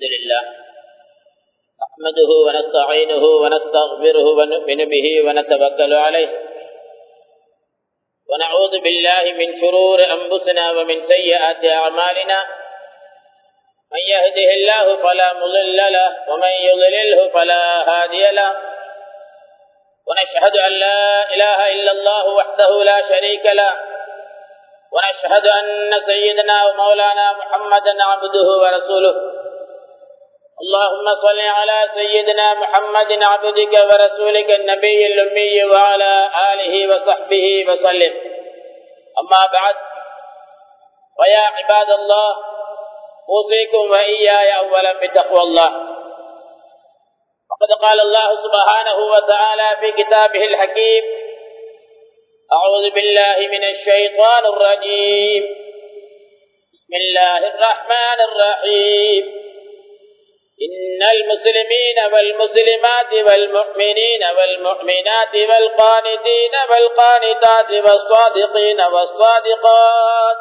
الحمد لله نحمده ونستعينه ونستغفره ونؤمن به ونتوكل عليه ونعوذ بالله من شرور أنفسنا ومن سيئات أعمالنا من يهده الله فلا مضل له ومن يضلله فلا هادي له ونشهد أن لا إله إلا الله وحده لا شريك له ونشهد أن سيدنا ومولانا محمدا عبده ورسوله اللهم صل على سيدنا محمد عبدك ورسولك النبي الأمي وعلى آله وصحبه وسلم أما بعد ويا عباد الله أوصيكم وإياي أولا بتقوى الله وقد قال الله سبحانه وتعالى في كتابه الحكيم أعوذ بالله من الشيطان الرجيم بسم الله الرحمن الرحيم إن المسلمين والمسلمات والمؤمنين والمؤمنات والقانتين والقانتات والصادقين والصادقات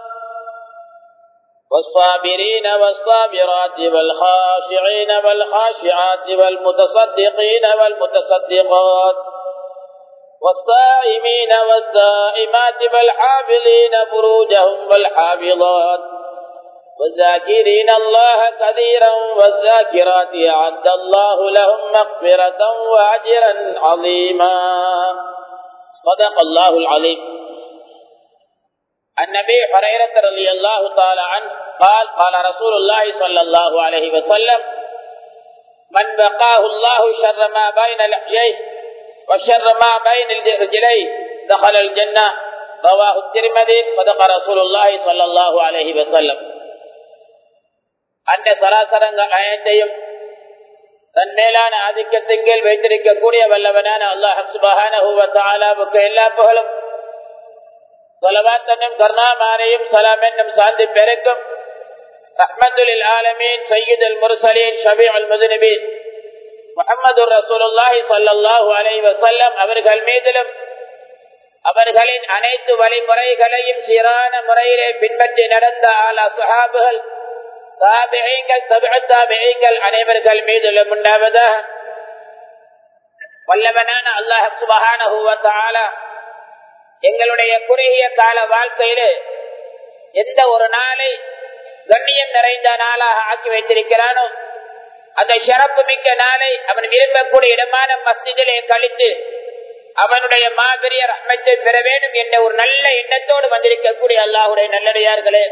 والصابرين والصابرات والخاشعين والخاشعات والمتصدقين والمتصدقات والصائمين والصائمات والحافظين فروجهم والحافظات والذاكرين الله كثيرا والذاكرات أعد الله لهم مغفرة وأجرا عظيما صدق الله العليم النبي حريرة رضي الله تعالى عنه قال قال رسول الله صلى الله عليه وسلم من بقاه الله شر ما بين لحييه وشر ما بين رجليه دخل الجنة رواه الترمذي صدق رسول الله صلى الله عليه وسلم அந்த சராசரங்கள் அனைத்தையும் தன் மேலான ஆதிக்கத்தின் கீழ் வைத்திருக்கக்கூடிய வல்லவனான அல்லாஹ் சுபஹானஹுவத்தாலாவுக்கு எல்லா புகழும் சொலவாத்தனும் கருணாமாரையும் சலாம் என்னும் சாந்தி பெருக்கும் ரஹ்மத்துல் ஆலமீன் சையீத் அல் முர்சலீன் ஷபி அல் முதுநபீன் முகமது ரசூலுல்லாஹி சல்லாஹூ அலை வசல்லம் அவர்கள் மீதிலும் அவர்களின் அனைத்து வழிமுறைகளையும் சீரான முறையிலே பின்பற்றி நடந்த ஆலா சுஹாபுகள் தாபிகள் தாபிகள் அனைவர்கள் மீதிலும் உண்டாவதாக வல்லவனான அல்லாஹ் சுபகான எங்களுடைய குறுகிய கால வாழ்க்கையிலே எந்த ஒரு நாளை கண்ணியம் நிறைந்த நாளாக ஆக்கி வைத்திருக்கிறானோ அந்த சிறப்பு மிக்க நாளை அவன் விரும்பக்கூடிய இடமான மஸ்திதிலே கழித்து அவனுடைய மாபெரிய ரஹ்மத்தை பெற வேண்டும் என்ற ஒரு நல்ல எண்ணத்தோடு வந்திருக்கக்கூடிய அல்லாஹுடைய நல்லடியார்களே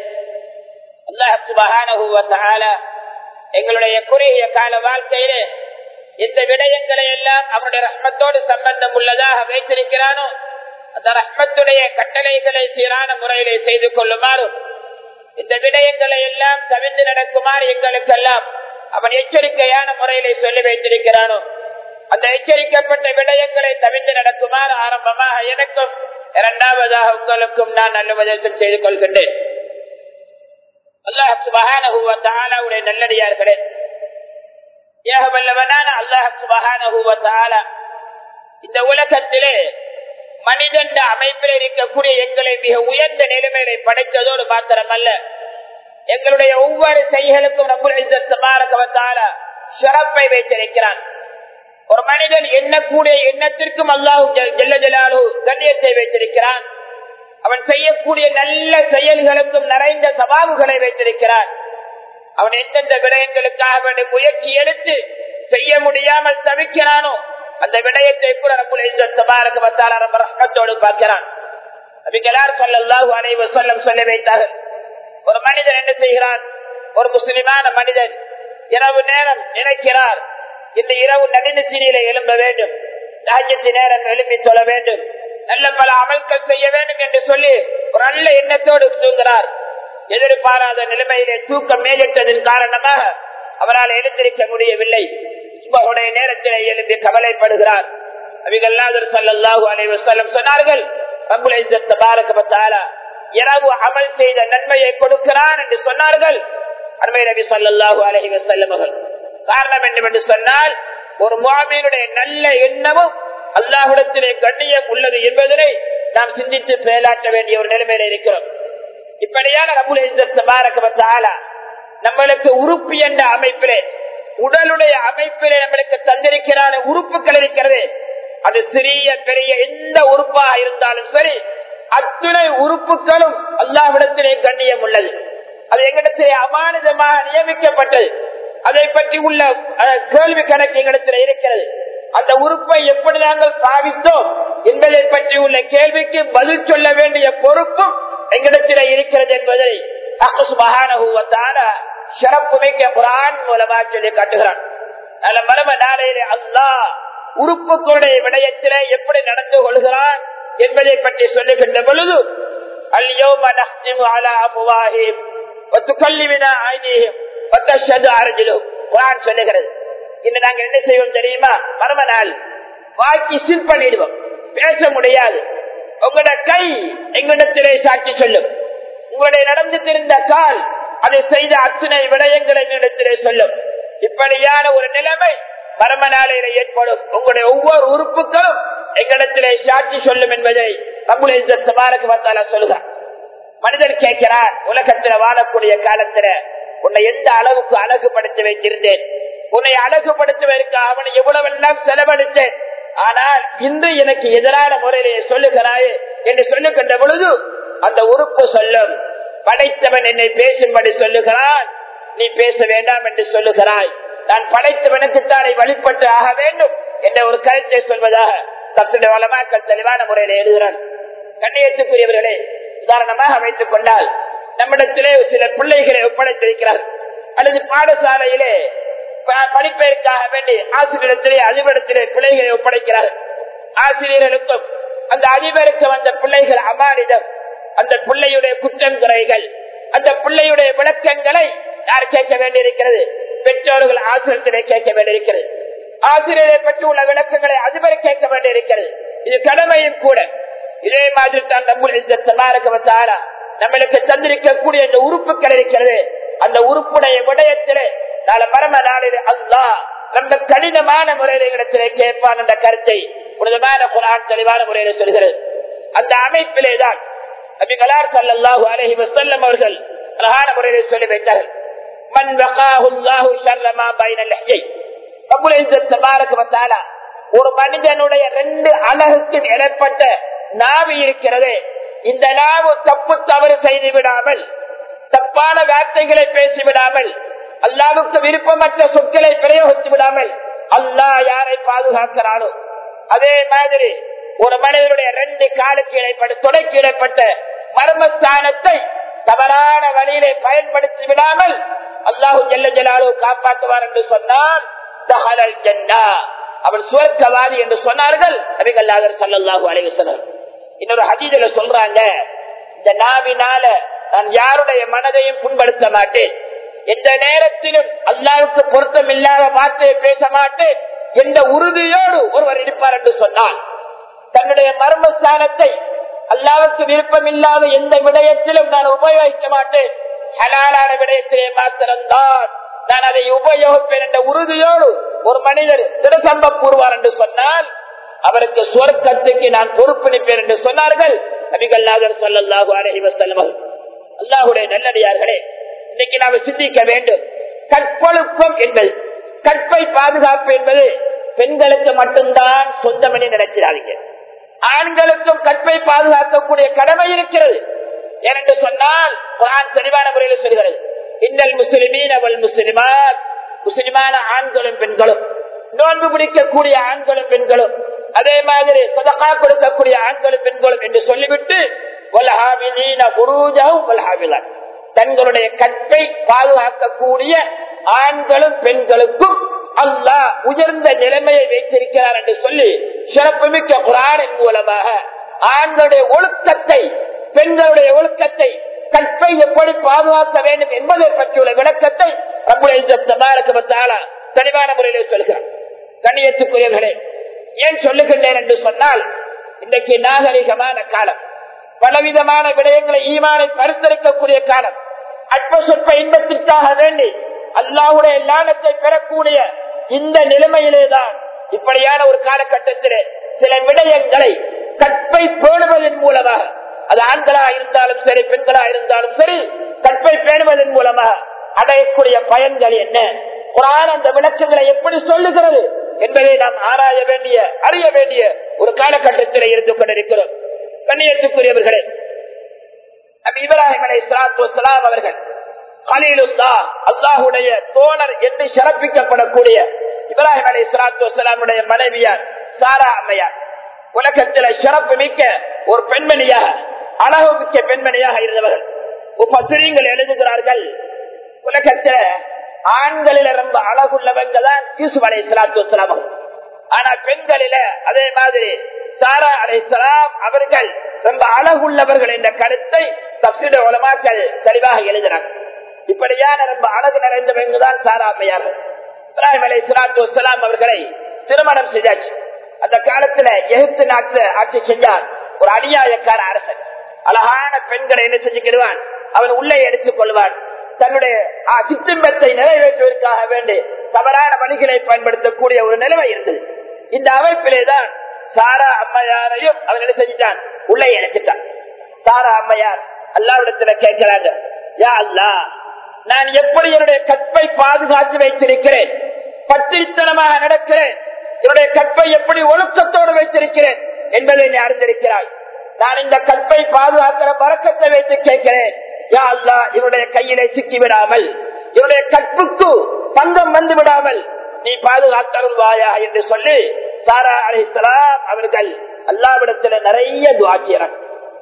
அல்லாஹால எங்களுடைய குறுகிய கால வாழ்க்கையிலே இந்த விடயங்களை எல்லாம் அவனுடைய ரஹ்மத்தோடு சம்பந்தம் உள்ளதாக வைத்திருக்கிறானோ அந்த ரஹ்மத்துடைய கட்டளைகளை சீரான முறையிலே செய்து கொள்ளுமாறும் இந்த விடயங்களை எல்லாம் தவிர்த்து நடக்குமாறு எங்களுக்கெல்லாம் அவன் எச்சரிக்கையான முறையிலே சொல்லி வைத்திருக்கிறானோ அந்த எச்சரிக்கப்பட்ட விடயங்களை தவிர்த்து நடக்குமாறு ஆரம்பமாக எனக்கும் இரண்டாவதாக உங்களுக்கும் நான் நல்ல உபதேசம் செய்து கொள்கின்றேன் அல்லாஹ் சுபகானுடைய நல்லடியார்களே ஏக வல்லவனான அல்லாஹ் சுபகான இந்த உலகத்திலே மனிதன் அமைப்பில் இருக்கக்கூடிய எங்களை மிக உயர்ந்த நிலைமையை படைத்ததோடு மாத்திரமல்ல எங்களுடைய ஒவ்வொரு செய்களுக்கும் நம்முடைய சிறப்பை வைத்திருக்கிறான் ஒரு மனிதன் எண்ணக்கூடிய எண்ணத்திற்கும் அல்லாஹு ஜெல்ல ஜலாலு கண்ணியத்தை வைத்திருக்கிறான் அவன் செய்யக்கூடிய நல்ல செயல்களுக்கும் நிறைந்த சவாபுகளை வைத்திருக்கிறான் அவன் எந்தெந்த விடயங்களுக்காக வேண்டிய முயற்சி எடுத்து செய்ய முடியாமல் தவிக்கிறானோ அந்த விடயத்தை கூட ரஹ்மத்தோடு பார்க்கிறான் நபிகளார் சொல்லல்லாஹு அனைவ சொல்லம் சொல்லி வைத்தார்கள் ஒரு மனிதன் என்ன செய்கிறான் ஒரு முஸ்லிமான மனிதன் இரவு நேரம் நினைக்கிறார் இந்த இரவு நடுநிச்சினியில எழும்ப வேண்டும் ராஜ்யத்து நேரம் எழுப்பி சொல்ல வேண்டும் நல்ல பல அமல்கள் செய்ய வேண்டும் என்று சொல்லி ஒரு நல்ல எண்ணத்தோடு தூங்குகிறார் எதிர்பாராத நிலைமையிலே தூக்கம் மேலிட்டதன் காரணமாக அவரால் எழுந்திருக்க முடியவில்லை சுபகுடைய நேரத்திலே எழுப்பி கவலைப்படுகிறார் அபிகல்லாதர் சல்லாஹூ அலைவசல்லம் சொன்னார்கள் இரவு அமல் செய்த நன்மையை கொடுக்கிறான் என்று சொன்னார்கள் அருமை நபி சல்லாஹூ அலஹி வசல்லம் காரணம் என்னவென்று சொன்னால் ஒரு மாமீனுடைய நல்ல எண்ணமும் அல்லாஹிடத்திலே கண்ணியம் உள்ளது என்பதனை நாம் சிந்தித்து செயலாற்ற வேண்டிய ஒரு நிலைமையில இருக்கிறோம் இப்படியான ரபுல் பாரகமத்தாலா நம்மளுக்கு உறுப்பு என்ற அமைப்பிலே உடலுடைய அமைப்பிலே நம்மளுக்கு தந்திருக்கிறான உறுப்புகள் இருக்கிறது அது சிறிய பெரிய எந்த உறுப்பாக இருந்தாலும் சரி அத்துணை உறுப்புகளும் அல்லாவிடத்திலே கண்ணியம் உள்ளது அது எங்களிடத்திலே அமானிதமாக நியமிக்கப்பட்டது அதை பற்றி உள்ள அஹ், கேள்வி கணக்கு எங்களிடத்தில் இருக்கிறது அந்த உறுப்பை எப்படி நாங்கள் பாவித்தோம் என்பதை பற்றி உள்ள கேள்விக்கு பதில் சொல்ல வேண்டிய பொறுப்பும் எங்களிடத்திலே இருக்கிறது என்பதை அகுசுபகான சிறப்பு மிக்க குரான் மூலமா சொல்லி காட்டுகிறான் நல்ல மரம நாளையிலே அல்லாஹ் உறுப்புகளுடைய விடயத்திலே எப்படி நடந்து கொள்கிறான் என்பதை பற்றி சொல்லுகின்ற பொழுது اليوم نختم على أفواههم وتكلمنا أيديهم وتشهد أرجلهم குரான் சொல்லுகிறது இன்று நாங்க என்ன செய்வோம் தெரியுமா மர்ம நாள் வாக்கி சீல் பண்ணிடுவோம் பேச முடியாது உங்களோட கை எங்களிடத்திலே சாட்சி சொல்லும் உங்களுடைய நடந்து தெரிந்த கால் அதை செய்த அத்தனை விடயங்களை எங்களிடத்திலே சொல்லும் இப்படியான ஒரு நிலைமை மர்ம நாளையில ஏற்படும் உங்களுடைய ஒவ்வொரு உறுப்புகளும் எங்களிடத்திலே சாட்சி சொல்லும் என்பதை நம்முடைய சபாரக்கு வந்தால சொல்லுகிறார் மனிதன் கேட்கிறார் உலகத்துல வாழக்கூடிய காலத்துல உன்னை எந்த அளவுக்கு அழகுபடுத்தி வைத்திருந்தேன் உன்னை அழகுபடுத்துவதற்கு அவனை எவ்வளவெல்லாம் செலவழித்தேன் ஆனால் இன்று எனக்கு எதிரான முறையிலே சொல்லுகிறாயே என்று சொல்லுகின்ற பொழுது அந்த உறுப்பு சொல்லும் படைத்தவன் என்னை பேசும்படி சொல்லுகிறான் நீ பேச வேண்டாம் என்று சொல்லுகிறாய் நான் படைத்தவனுக்குத்தானே வழிபட்டு ஆக வேண்டும் என்ற ஒரு கருத்தை சொல்வதாக தத்துடைய வளமாக்கள் தெளிவான முறையில் எழுதுகிறான் கண்ணியத்துக்குரியவர்களே உதாரணமாக வைத்துக் கொண்டால் நம்மிடத்திலே சில பிள்ளைகளை ஒப்படைத்திருக்கிறார் அல்லது பாடசாலையிலே ப- படிப்பதற்காக வேண்டி ஆசிரியரிடத்திலே அதிபரிடத்திலே பிள்ளைகளை ஒப்படைக்கிறார் ஆசிரியர்களுக்கும் அந்த அதிபருக்கு வந்த பிள்ளைகள் அமானிடம் அந்த பிள்ளையுடைய குற்றம் குறைகள் அந்த பிள்ளையுடைய விளக்கங்களை யார் கேட்க வேண்டியிருக்கிறது பெற்றோர்கள் ஆசிரியத்திலே கேட்க வேண்டியிருக்கிறது ஆசிரியரை பற்றி உள்ள விளக்கங்களை அதிபர் கேட்க வேண்டியிருக்கிறது இது கடமையும் கூட இதே மாதிரி தான் நம்முடைய நம்மளுக்கு தந்திருக்கக்கூடிய இந்த உறுப்புகள் இருக்கிறது அந்த உறுப்புடைய விடயத்திலே நாள மரம நாளில் அல்லா ரொம்ப கடினமான முறையில இடத்திலே கேட்பான் என்ற கருத்தை புனிதமான குரான் தெளிவான முறையில சொல்கிறது அந்த அமைப்பிலே தான் நபிகளார் சல்லல்லாஹு அலைஹி வஸல்லம் அவர்கள் அழகான முறையிலே சொல்லி வைத்தார்கள் மன் வகாஹு அல்லாஹு ஷர்ர மா பைன லஹ்யை ரப்புல் இஸ்ஸத் தபாரக வ தஆலா ஒரு மனிதனுடைய ரெண்டு அழகுக்கு இடைப்பட்ட நாவு இருக்கிறது இந்த நாவு தப்பு தவறு செய்து விடாமல் தப்பான வார்த்தைகளை பேசிவிடாமல் அல்லாவுக்கு விருப்பமற்ற சொற்களை பிரயோகித்து விடாமல் அல்லாஹ் யாரை பாதுகாக்கிறானோ அதே மாதிரி ஒரு மனிதனுடைய ரெண்டு காலுக்கு இடைப்பட்ட தொடைக்கு இடைப்பட்ட மர்மஸ்தானத்தை தவறான வழியிலே பயன்படுத்தி விடாமல் அல்லாஹு ஜல்ல ஜலாலு காப்பாற்றுவார் என்று சொன்னால் தஹலல் ஜன்னா அவன் சுவர்க்கவாதி என்று சொன்னார்கள் நபிகல்லாதர் சல்லல்லாஹு அலைஹி வஸல்லம் இன்னொரு ஹதீதுல சொல்றாங்க இந்த நாவினால நான் யாருடைய மனதையும் புண்படுத்த மாட்டேன் எந்த நேரத்திலும் அல்லாவுக்கு பொருத்தம் இல்லாத வார்த்தையை பேச மாட்டேன் என்ற உறுதியோடு ஒருவர் இருப்பார் என்று சொன்னால் தன்னுடைய மர்மஸ்தானத்தை அல்லாவுக்கு விருப்பம் இல்லாத எந்த விடயத்திலும் நான் உபயோகிக்க மாட்டேன் ஹலாலான விடயத்திலே மாத்திரம்தான் நான் அதை உபயோகிப்பேன் என்ற உறுதியோடு ஒரு மனிதர் திருசம்ப கூறுவார் என்று சொன்னால் அவருக்கு சுவர்க்கத்துக்கு நான் பொறுப்பு நிற்பேன் என்று சொன்னார்கள் நபிகல்லாதர் சொல்லல்லாஹு அலஹி வசல்லம் அல்லாஹுடைய நல்லடியார்களே இன்னைக்கு நாம சிந்திக்க வேண்டும் கற்பொழுக்கம் என்பது கற்பை பாதுகாப்பு என்பது பெண்களுக்கு மட்டும்தான் சொந்தமணி நினைக்கிறார்கள் ஆண்களுக்கும் கற்பை பாதுகாக்கக்கூடிய கடமை இருக்கிறது ஏனென்று சொன்னால் குரான் தெளிவான முறையில் சொல்கிறது இன்னல் முஸ்லிமீன் அவள் முஸ்லிமார் முஸ்லிமான ஆண்களும் பெண்களும் நோன்பு பிடிக்கக்கூடிய ஆண்களும் பெண்களும் அதே மாதிரி சதகா கொடுக்கக்கூடிய ஆண்களும் பெண்களும் என்று சொல்லிவிட்டு வல்ஹாமிதீன குரூஜாவும் வல்ஹாமிலான் தங்களுடைய கற்பை பாதுகாக்கக்கூடிய ஆண்களும் பெண்களுக்கும் அல்லாஹ் உயர்ந்த நிலைமையை வைத்திருக்கிறார் என்று சொல்லி சிறப்புமிக்க குரானின் மூலமாக ஆண்களுடைய ஒழுக்கத்தை பெண்களுடைய ஒழுக்கத்தை கற்பை எப்படி பாதுகாக்க வேண்டும் என்பதை பற்றியுள்ள விளக்கத்தை நம்முடைய தெளிவான முறையிலே சொல்கிறார் கண்ணியத்துக்குரியவர்களே ஏன் சொல்லுகின்றேன் என்று சொன்னால் இன்றைக்கு நாகரிகமான காலம் பலவிதமான விடயங்களை ஈமானை பரிசரிக்கக்கூடிய காலம் அற்ப சொற்ப இன்பத்திற்காக வேண்டி அல்லாவுடைய லானத்தை பெறக்கூடிய இந்த நிலைமையிலேதான் இப்படியான ஒரு காலகட்டத்திலே சில விடயங்களை கற்பை பேணுவதன் மூலமாக அது ஆண்களா இருந்தாலும் சரி பெண்களா இருந்தாலும் சரி கற்பை பேணுவதன் மூலமாக அடையக்கூடிய பயன்கள் என்ன குரான் அந்த விளக்கங்களை எப்படி சொல்லுகிறது என்பதை நாம் ஆராய வேண்டிய அறிய வேண்டிய ஒரு காலகட்டத்தில் இருந்து கொண்டிருக்கிறோம் கண்ணியத்துக்குரியவர்களே நபி இப்ராஹிம் அலை சலாத்து அவர்கள் கலீலுல்லா அல்லாஹுடைய தோழர் என்று சிறப்பிக்கப்படக்கூடிய இப்ராஹிம் அலை சலாத்து வலாமுடைய மனைவியார் சாரா அம்மையார் உலகத்தில சிறப்பு மிக்க ஒரு பெண்மணியாக அழகு மிக்க பெண்மணியாக இருந்தவர்கள் பத்திரிகள் எழுதுகிறார்கள் உலகத்தில ஆண்களில ரொம்ப அழகுள்ளவங்க தான் யூசுப் அலை சலாத்து வலாம் ஆனா பெண்களில அதே மாதிரி சாரா அலைசலாம் அவர்கள் ரொம்ப அழகுள்ளவர்கள் என்ற கருத்தை தப்சிட உலமாக்கள் தெளிவாக எழுதினார் இப்படியான ரொம்ப அழகு நிறைந்தவங்க தான் சாரா அம்மையார்கள் இப்ராஹிம் அலை சலாத்து வலாம் அவர்களை திருமணம் செய்தாச்சு அந்த காலத்துல எகிப்து நாட்டுல ஆட்சி செஞ்சார் ஒரு அநியாயக்கார அரசன் அழகான பெண்களை என்ன செஞ்சுக்கிடுவான் அவன் உள்ளே எடுத்துக் கொள்வான் தன்னுடைய சித்திம்பத்தை நிறைவேற்றுவதற்காக வேண்டி தவறான வழிகளை பயன்படுத்தக்கூடிய ஒரு நிலைமை இருந்தது இந்த அமைப்பிலேதான் சாரா அம்மையாரையும் அவன் என்ன செஞ்சான் உள்ளே எடுத்துட்டான் சாரா அம்மையார் அல்லாவிடத்துல கேட்கிறாங்க யா அல்லா நான் எப்படி என்னுடைய கற்பை பாதுகாத்து வைத்திருக்கிறேன் பத்திரித்தனமாக நடக்கிறேன் என்னுடைய கற்பை எப்படி ஒழுக்கத்தோடு வைத்திருக்கிறேன் என்பதை நீ அறிந்திருக்கிறாய் நான் இந்த கற்பை பாதுகாக்கிற பறக்கத்தை வைத்து கேட்கிறேன் யா அல்லா இவருடைய கையிலே சிக்கி விடாமல் இவருடைய கற்புக்கு பங்கம் வந்து விடாமல் நீ பாதுகாத்தருள்வாயா என்று சொல்லி சாரா அலி இஸ்லாம் அவர்கள் அல்லாவிடத்துல நிறைய துவாக்கியறாங்க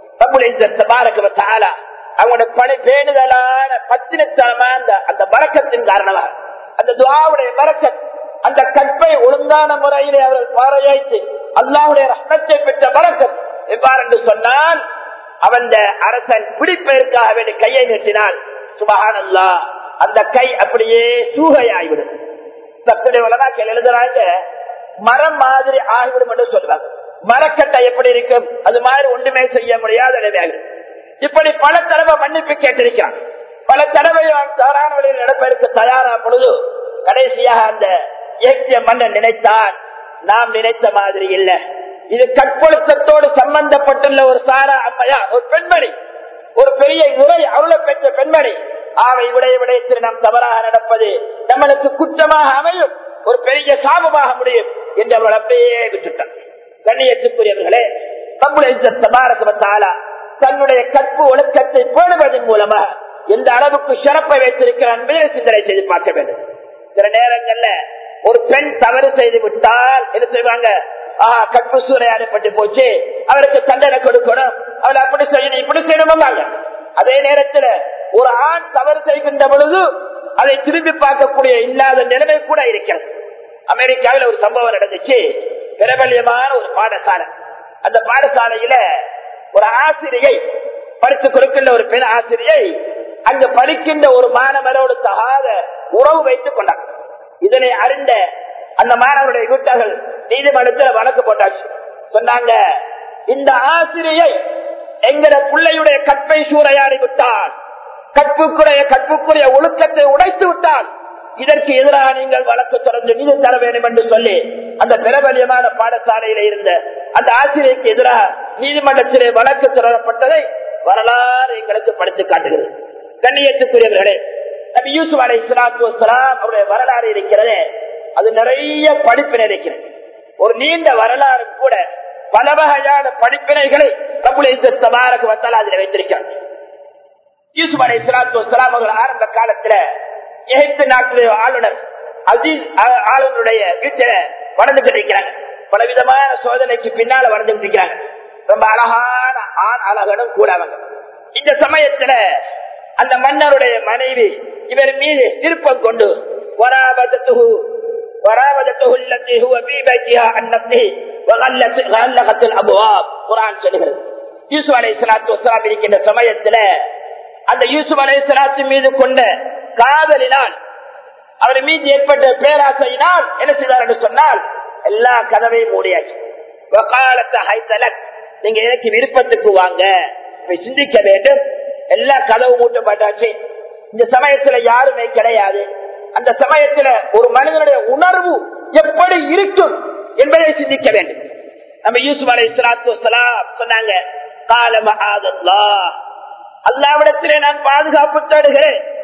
அவங்களோட பணி பேணுதலான பத்தினத்தனமான அந்த பறக்கத்தின் காரணமாக அந்த துவாவுடைய பறக்கத் அந்த கற்பை ஒழுங்கான முறையிலே அவர்கள் பாறையாய்த்து அல்லாவுடைய ரத்தத்தை பெற்ற பறக்கத் எவ்வாறு என்று சொன்னால் அவன் அரசன் பிடிப்பதற்காக வேண்டிய கையை நீட்டினால் சுபகான் அல்லா அந்த கை அப்படியே சூகையாய்விடும் தத்துடைய வளனாக்கள் எழுதுறாங்க மரம் மாதிரி ஆகிவிடும் என்று சொல்றாங்க மரக்கட்டை எப்படி இருக்கும் அது மாதிரி ஒன்றுமே செய்ய முடியாத நிலையாக இப்படி பல தடவை மன்னிப்பு கேட்டிருக்கிறான் பல தடவை அவன் தவறான வழியில் நடப்பதற்கு தயாரா பொழுது கடைசியாக அந்த இயக்கிய மன்னன் நினைத்தான் நாம் நினைத்த மாதிரி இல்ல இது கற்பொழுத்தத்தோடு சம்பந்தப்பட்டுள்ள ஒரு சாரா அம்மையா ஒரு பெண்மணி ஒரு பெரிய உரை அருளை பெற்ற பெண்மணி ஆவை விடைய விடயத்தில் நாம் தவறாக நடப்பது நம்மளுக்கு குற்றமாக அமையும் ஒரு பெரிய சாபமாக முடியும் என்று அவர்கள் அப்படியே விட்டுட்டார் கண்ணியத்துக்குரியவர்களே தபாரகத்தாலா தன்னுடைய கற்பு ஒழுக்கத்தை பேணுவதன் மூலமாக எந்த அளவுக்கு சிறப்பை வைத்திருக்கிறான் என்பதை சிந்தனை செய்து பார்க்க வேண்டும் சில நேரங்கள்ல ஒரு பெண் தவறு செய்து விட்டால் என்ன செய்வாங்க ஆஹா கற்பு சூறையாடப்பட்டு போச்சு அவருக்கு தண்டனை கொடுக்கணும் அவர் அப்படி செய்யணும் இப்படி செய்யணுமாங்க அதே நேரத்துல ஒரு ஆண் தவறு செய்கின்ற பொழுது அதை திரும்பி பார்க்கக்கூடிய இல்லாத நிலைமை கூட இருக்கிறது அமெரிக்காவில் ஒரு சம்பவம் நடந்துச்சு பிரபல்யமான ஒரு பாடசாலை அந்த பாடசாலையில ஒரு ஆசிரியை படித்து கொடுக்கின்ற ஒரு பெண் ஆசிரியை அங்கு படிக்கின்ற ஒரு மாணவரோடு தகாத உறவு வைத்துக் கொண்டார் இதனை அறிந்த அந்த மாணவருடைய வீட்டர்கள் நீதிமன்றத்தில் வழக்கு போட்டாச்சு சொன்னாங்க இந்த ஆசிரியை எங்கட பிள்ளையுடைய கற்பை சூறையாடி விட்டால் கற்புக்குரிய கற்புக்குரிய ஒழுக்கத்தை உடைத்து விட்டால் இதற்கு எதிராக நீங்கள் வழக்கு தொடர்ந்து நீதி தர வேண்டும் என்று சொல்லி அந்த பிரபலியமான பாடசாலையில இருந்த அந்த ஆசிரியருக்கு எதிராக நீதிமன்றத்திலே வழக்கு தொடரப்பட்டதை வரலாறு எங்களுக்கு படித்து காட்டுகிறது கண்ணியத்துக்குரியவர்களே நபி யூசுப் அலை இஸ்லாத்து வஸ்லாம் அவருடைய வரலாறு இருக்கிறது அது நிறைய படிப்பினை இருக்கிறது ஒரு நீண்ட வரலாறு கூட பல வகையான படிப்பினைகளை தபாரக்கு வந்தால் அதில் வைத்திருக்கிறார் யூசுப் அலை இஸ்லாத்து வஸ்லாம் அவர்கள் ஆரம்ப காலத்துல எகிப்து நாட்டுடைய ஆளுநர் அஜீஸ் ஆளுநருடைய வீட்டில வளர்ந்து இருக்கிறாங்க பல விதமான சோதனைக்கு பின்னால வளர்ந்து இருக்கிறாங்க ரொம்ப அழகான ஆண் அழகனும் கூட அவங்க இந்த சமயத்துல அந்த மன்னருடைய மனைவி இவர் மீது விருப்பம் கொண்டு வராபதத்துகு வராபதத்துகு التي هو في بيتها عن نفسه وغلت غلقت الابواب குர்ஆன் சொல்கிறது யூசுப் அலைஹிஸ்ஸலாத்து வஸலாம் இருக்கின்ற சமயத்துல அந்த யூசுப் அலைஹிஸ்ஸலாத்து மீது கொண்ட காதலினால் அவர் மீது ஏற்பட்ட பேராசையினால் என்ன செய்தார் என்று சொன்னால் எல்லா கதவையும் மூடியாச்சு வகாலத்தை ஹைத்தலக் நீங்க எனக்கு விருப்பத்துக்கு வாங்க சிந்திக்க வேண்டும் எல்லா கதவு மூட்டப்பட்டாச்சு இந்த சமயத்துல யாருமே கிடையாது அந்த சமயத்துல ஒரு மனிதனுடைய உணர்வு எப்படி இருக்கும் என்பதை சிந்திக்க வேண்டும் நம்ம யூசுப் அலை சலாத்து சொன்னாங்க காலம ஆதல்லா அல்லாவிடத்திலே நான் பாதுகாப்பு தேடுகிறேன்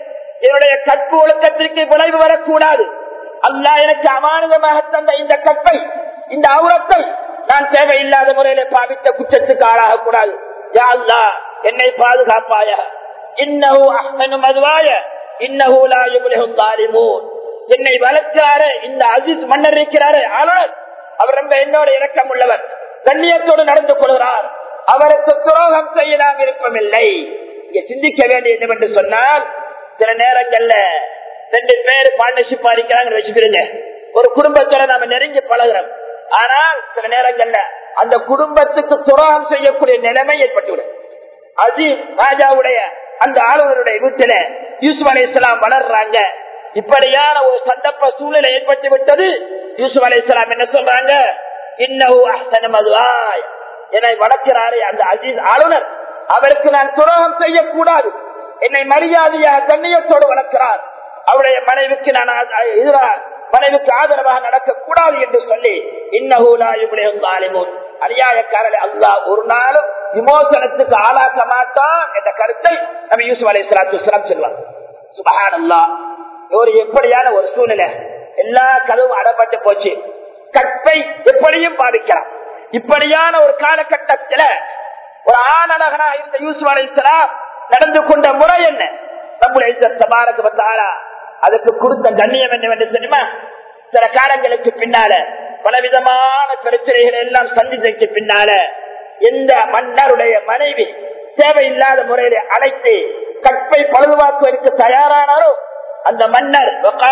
என்னுடைய கற்பு ஒழுக்கத்திற்கு விளைவு வரக்கூடாது அல்லாஹ் எனக்கு அமானுதமாக தந்த இந்த கற்பை இந்த அவுரத்தை நான் தேவையில்லாத முறையில பாவித்த குற்றத்துக்கு ஆளாக கூடாது யா அல்லாஹ் என்னை பாதுகாப்பாய இன்னஹு அஹ்சனு மதுவாய இன்னஹு லா யுப்லிஹு ஸாலிமூன் என்னை வளர்க்கிறாரு இந்த அஜித் மன்னர் இருக்கிறாரு ஆனால் அவர் ரொம்ப என்னோட இரக்கம் உள்ளவர் கண்ணியத்தோடு நடந்து கொள்கிறார் அவருக்கு துரோகம் செய்ய நாம் விருப்பமில்லை இங்க சிந்திக்க வேண்டிய என்னவென்று சொன்னால் சில நேரங்கள்ல ரெண்டு பேர் பார்ட்னர்ஷிப் இருக்கிறாங்கன்னு வச்சுக்கிறீங்க ஒரு குடும்பத்தோட நாம நெருங்கி பழகிறோம் ஆனால் சில நேரங்கள்ல அந்த குடும்பத்துக்கு துரோகம் செய்யக்கூடிய நிலைமை ஏற்பட்டுவிடும் அஜீம் ராஜாவுடைய அந்த ஆளுநருடைய வீட்டில யூசுப் அலி இஸ்லாம் வளர்றாங்க இப்படியான ஒரு சந்தர்ப்ப சூழ்நிலை ஏற்பட்டு விட்டது யூசுப் அலி இஸ்லாம் என்ன சொல்றாங்க இன்னஹு அஹ்சன மதுவாய் என்னை வளர்க்கிறாரே அந்த அஜீஸ் ஆளுநர் அவருக்கு நான் துரோகம் செய்யக்கூடாது என்னை மரியாதையாக கண்ணியத்தோடு வளர்க்கிறார் அவருடைய மனைவிக்கு நான் எதிராக மனைவிக்கு ஆதரவாக நடக்கக்கூடாது என்று சொல்லி இன்னஹூலாயுமுன் அநியாயக்காரரை அல்லாஹ் ஒரு நாளும் விமோசனத்துக்கு ஆளாக்க மாட்டான் என்ற கருத்தை நம்ம யூசுப் அலி சலாத்து சொல்லுவாங்க சுபஹான் அல்லா ஒரு எப்படியான ஒரு சூழ்நிலை எல்லா கதவும் அடப்பட்டு போச்சு கற்பை எப்படியும் பாதிக்கலாம் இப்படியான ஒரு காலகட்டத்தில் ஒரு ஆணழகனா இருந்த யூசுப் அலி நடந்து கொண்ட முறை என்ன நம்முடைய சபாரக்கு வந்தாரா அதுக்கு கொடுத்த கண்ணியம் என்னவென்று தெரியுமா சில காலங்களுக்கு பின்னால பலவிதமான பிரச்சனைகள் எல்லாம் சந்தித்ததுக்கு பின்னால எந்த மன்னருடைய மனைவி தேவையில்லாத முறையில அழைத்து கற்பை பழுதுவாக்குவதற்கு தயாரானாரோ அந்த மன்னர்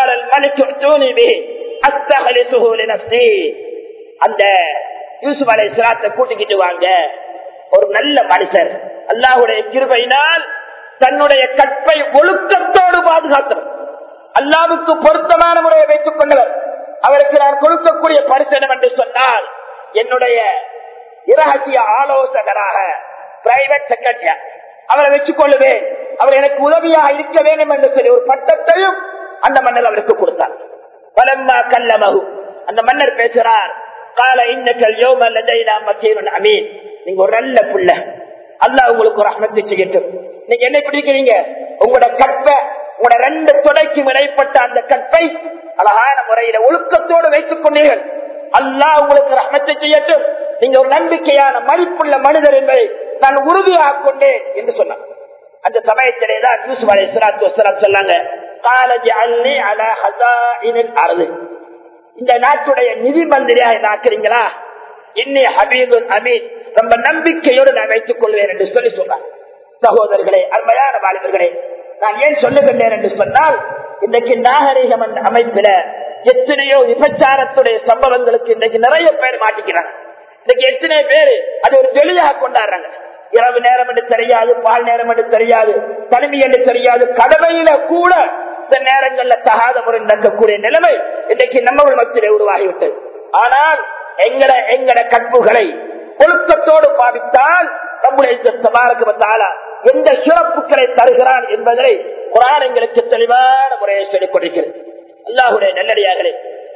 அந்த யூசுப் அலை சிராத்தை கூட்டிக்கிட்டு வாங்க ஒரு நல்ல மனுஷர் அல்லாஹுடைய கிருபையினால் தன்னுடைய கற்பை ஒழுக்கத்தோடு பாதுகாத்தவர் அல்லாவுக்கு பொருத்தமான முறையை வைத்துக் கொண்டவர் அவருக்கு நான் கொடுக்கக்கூடிய பரிசனம் என்று சொன்னால் என்னுடைய இரகசிய ஆலோசகராக பிரைவேட் செக்ரட்டரியா அவரை வச்சுக் கொள்ளுவேன் அவர் எனக்கு உதவியாக இருக்க வேண்டும் என்று சொல்லி ஒரு பட்டத்தையும் அந்த மன்னர் அவருக்கு கொடுத்தார் பலம்மா கல்லமகு அந்த மன்னர் பேசுறார் கால இன்னக்கல் யோமல்லதைனா மக்கீரன் அமீன் நீங்க ஒரு நல்ல புள்ள அல்லாஹ் உங்களுக்கு ஒரு அஹமத்தை செய்யட்டும் நீங்க என்ன பிடிக்கிறீங்க உங்களோட கற்பை உங்களோட ரெண்டு துடைக்கும் இடைப்பட்ட அந்த கற்பை அழகான முறையில ஒழுக்கத்தோடு வைத்துக் கொண்டீர்கள் அல்லாஹ் உங்களுக்கு ரஹமத்தை செய்யட்டும் நீங்க ஒரு நம்பிக்கையான மதிப்புள்ள மனிதர் என்பதை நான் உறுதியாக கொண்டேன் என்று சொன்னான் அந்த சமயத்திலே தான் யூசுப் அலை சலாத்து வசலாம் சொன்னாங்க காலஜி அள்ளி அல ஹசாயினில் அறுது இந்த நாட்டுடைய நிதி மந்திரியாக ஆக்குறீங்களா இன்னி ஹபீதுன் அமீன் ரொம்ப நம்பிக்கையோடு நான் வைத்துக் கொள்வேன் என்று சொல்லி சொல்றாங்க சகோதரர்களே அருமையான வாலிபர்களே நான் ஏன் சொல்லுகின்றேன் என்று சொன்னால் இன்றைக்கு நாகரிகம் என்ற அமைப்பில எத்தனையோ விபச்சாரத்துடைய சம்பவங்களுக்கு இன்றைக்கு நிறைய பேர் மாட்டிக்கிறாங்க இன்னைக்கு எத்தனை பேரு அது ஒரு வெளியாக கொண்டாடுறாங்க இரவு நேரம் என்று தெரியாது பால் நேரம் என்று தெரியாது தனிமை என்று தெரியாது கடமையில கூட சில நேரங்கள்ல தகாத முறை நடக்கக்கூடிய நிலைமை இன்றைக்கு நம்மள் மத்தியிலே உருவாகிவிட்டது ஆனால் எங்கட எங்கட கற்புகளை ஒழுக்கத்தோடு பாவித்தால் நம்முடைய சபாரக்கு வந்தாலா எந்த சிறப்புகளை தருகிறான் என்பதை குரான் எங்களுக்கு தெளிவான முறையை சொல்லிக் கொண்டிருக்கிறது அல்லாஹுடைய நல்லடியார்களே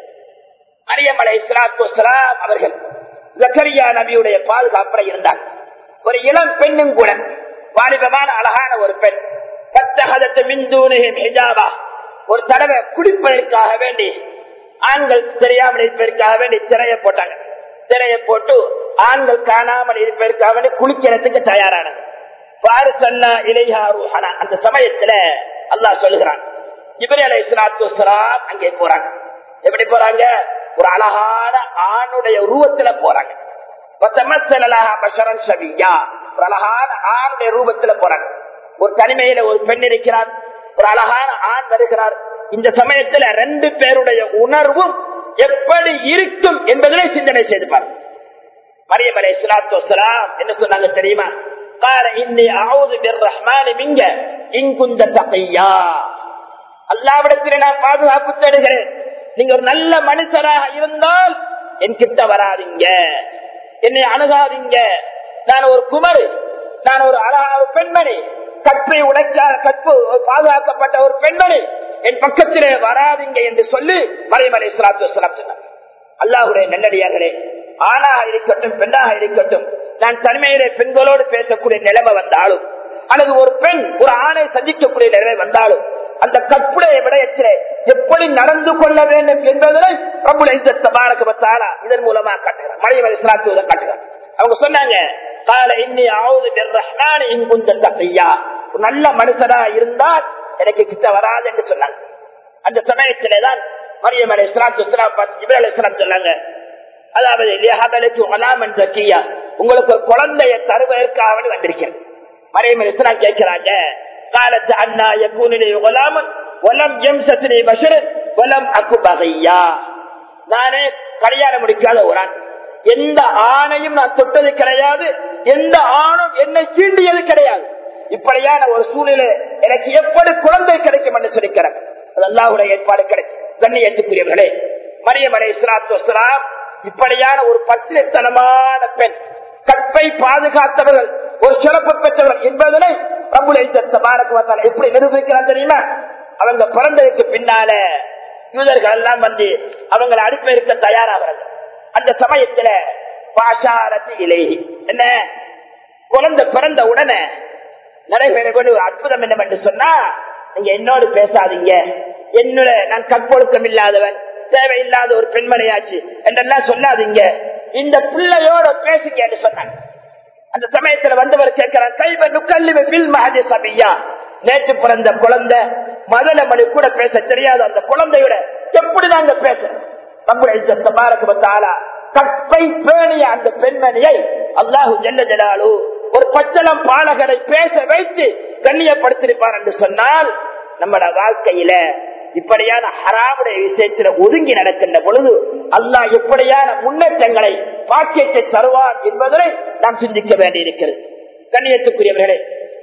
மரியமலை இஸ்லாத்துலாம் அவர்கள் ஜக்கரியா நபியுடைய பாதுகாப்புல இருந்தார் ஒரு இளம் பெண்ணும் கூட வாலிபமான அழகான ஒரு பெண் பத்தகதத்து மின்தூனின் ஹிஜாபா ஒரு தடவை குடிப்பதற்காக வேண்டி ஆண்கள் தெரியாமல் இருப்பதற்காக வேண்டி திரையை போட்டாங்க திரையை போட்டு ஆண்கள் காணாமல் இருப்பதற்காக வேண்டி குளிக்கிறதுக்கு தயாரானாங்க அந்த சமயத்துல அல்லாஹ் சொல்லுகிறான் இவரே அலை இஸ்லாத்துலாம் அங்கே போறாங்க எப்படி போறாங்க ஒரு அழகான ஆணுடைய உருவத்துல போறாங்க ஒரு அழகான ஆணுடைய ரூபத்துல போறாங்க ஒரு தனிமையில ஒரு பெண் இருக்கிறார் ஒரு அழகான ஆண் வருகிறார் இந்த சமயத்துல ரெண்டு பேருடைய உணர்வும் எப்படி இருக்கும் என்பதை சிந்தனை செய்து பாருங்க மரியம் அலை இஸ்லாத்துலாம் என்ன சொன்னாங்க தெரியுமா قال إني أعوذ بالرحمن منك إن كنت تقيا அல்லாவிடத்தில் நான் பாதுகாப்பு தேடுகிறேன் நீங்க ஒரு நல்ல மனுஷராக இருந்தால் என் கிட்ட வராதிங்க என்னை அணுகாதீங்க நான் ஒரு குமரு நான் ஒரு அழகான பெண்மணி கற்பை உடைக்காத கற்பு பாதுகாக்கப்பட்ட ஒரு பெண்மணி என் பக்கத்திலே வராதிங்க என்று சொல்லி மறைமலை சலாத்து சொன்னார் அல்லாஹுடைய நல்லடியார்களே ஆணாக இருக்கட்டும் பெண்ணாக இருக்கட்டும் நான் தனிமையிலே பெண்களோடு பேசக்கூடிய நிலைமை வந்தாலும் அல்லது ஒரு பெண் ஒரு ஆணை சந்திக்கக்கூடிய நிலைமை வந்தாலும் அந்த கற்புடைய விடயத்திலே எப்படி நடந்து கொள்ள வேண்டும் என்பதனை பிரபுல தபாரகத்தாலா இதன் மூலமா காட்டுகிறார் மரியம் இஸ்லாத்துவதை காட்டுகிறார் அவங்க சொன்னாங்க கால இன்னி ஆவுது ரஹ்மான் இங்குந்தன் தப்பையா நல்ல மனுஷனா இருந்தால் எனக்கு கிட்ட வராது என்று சொன்னாங்க அந்த சமயத்திலே தான் மரியம் அலை இஸ்லாத்து இப்ராஹிம் அலை இஸ்லாம் சொன்னாங்க அதாவது லிஹபலுக்கு ஒலாமன் தக்கியா உங்களுக்கு ஒரு குழந்தைய தருவதற்காக வந்திருக்கிறேன் மரியம் அலை இஸ்லாம் கேட்கிறாங்க காலத்து அண்ணா யக்கூனிலே ஒலாமன் ஒலம் எம் சசினி பஷரத் ஒலம் அக்கு பகையா நானே கல்யாணம் முடிக்காத ஒரு ஆண் எந்த ஆணையும் நான் தொட்டது கிடையாது எந்த ஆணும் என்னை சீண்டியது கிடையாது இப்படியான ஒரு சூழ்நிலை எனக்கு எப்படி குழந்தை கிடைக்கும் என்று சொல்லிக்கிறேன் அது அல்லாஹுடைய ஏற்பாடு கிடைக்கும் கண்ணியத்துக்குரியவர்களே மரியமலை இஸ்லாத்து வஸ்லாம் இப்படியான ஒரு பச்சிலைத்தனமான பெண் கற்பை பாதுகாத்தவர்கள் ஒரு சிறப்பு பெற்றவர்கள் என்பதனை பிரபுல எப்படி நிரூபிக்கிறார் தெரியுமா அவங்க பிறந்ததுக்கு பின்னால யூதர்கள் எல்லாம் வந்து அவங்களை அனுப்பி இருக்க தயாராகிறாங்க அந்த சமயத்துல பாஷாரத்து இலேஹி என்ன குழந்தை பிறந்த உடனே நடைபெறக்கூடிய ஒரு அற்புதம் என்னவென்று சொன்னா நீங்க என்னோடு பேசாதீங்க என்னோட நான் கற்பொழுக்கம் இல்லாதவன் தேவையில்லாத ஒரு பெண்மனையாச்சு என்றெல்லாம் சொல்லாதீங்க இந்த பிள்ளையோட பேசுங்க என்று சொன்னாங்க அந்த சமயத்துல வந்தவர் கேட்கிறார் கைவ நுக்கல்லிவ பில் மகதி சபியா நேற்று பிறந்த குழந்தை மதல மணி கூட பேச தெரியாது அந்த குழந்தையோட எப்படி நாங்க பேச கற்பை பேணிய அந்த பெண்மணியை அல்லாஹு ஜெல்ல ஜலாலு ஒரு பச்சளம் பாலகரை பேச வைத்து கண்ணியப்படுத்திருப்பார் என்று சொன்னால் நம்மட வாழ்க்கையில இப்படியான ஹராமுடைய விஷயத்துல ஒதுங்கி நடக்கின்ற பொழுது அல்லாஹ் எப்படியான முன்னேற்றங்களை பாக்கியத்தை தருவான் என்பதை நாம் சிந்திக்க வேண்டியிருக்கிறது கண்ணியத்துக்குரியவர்களே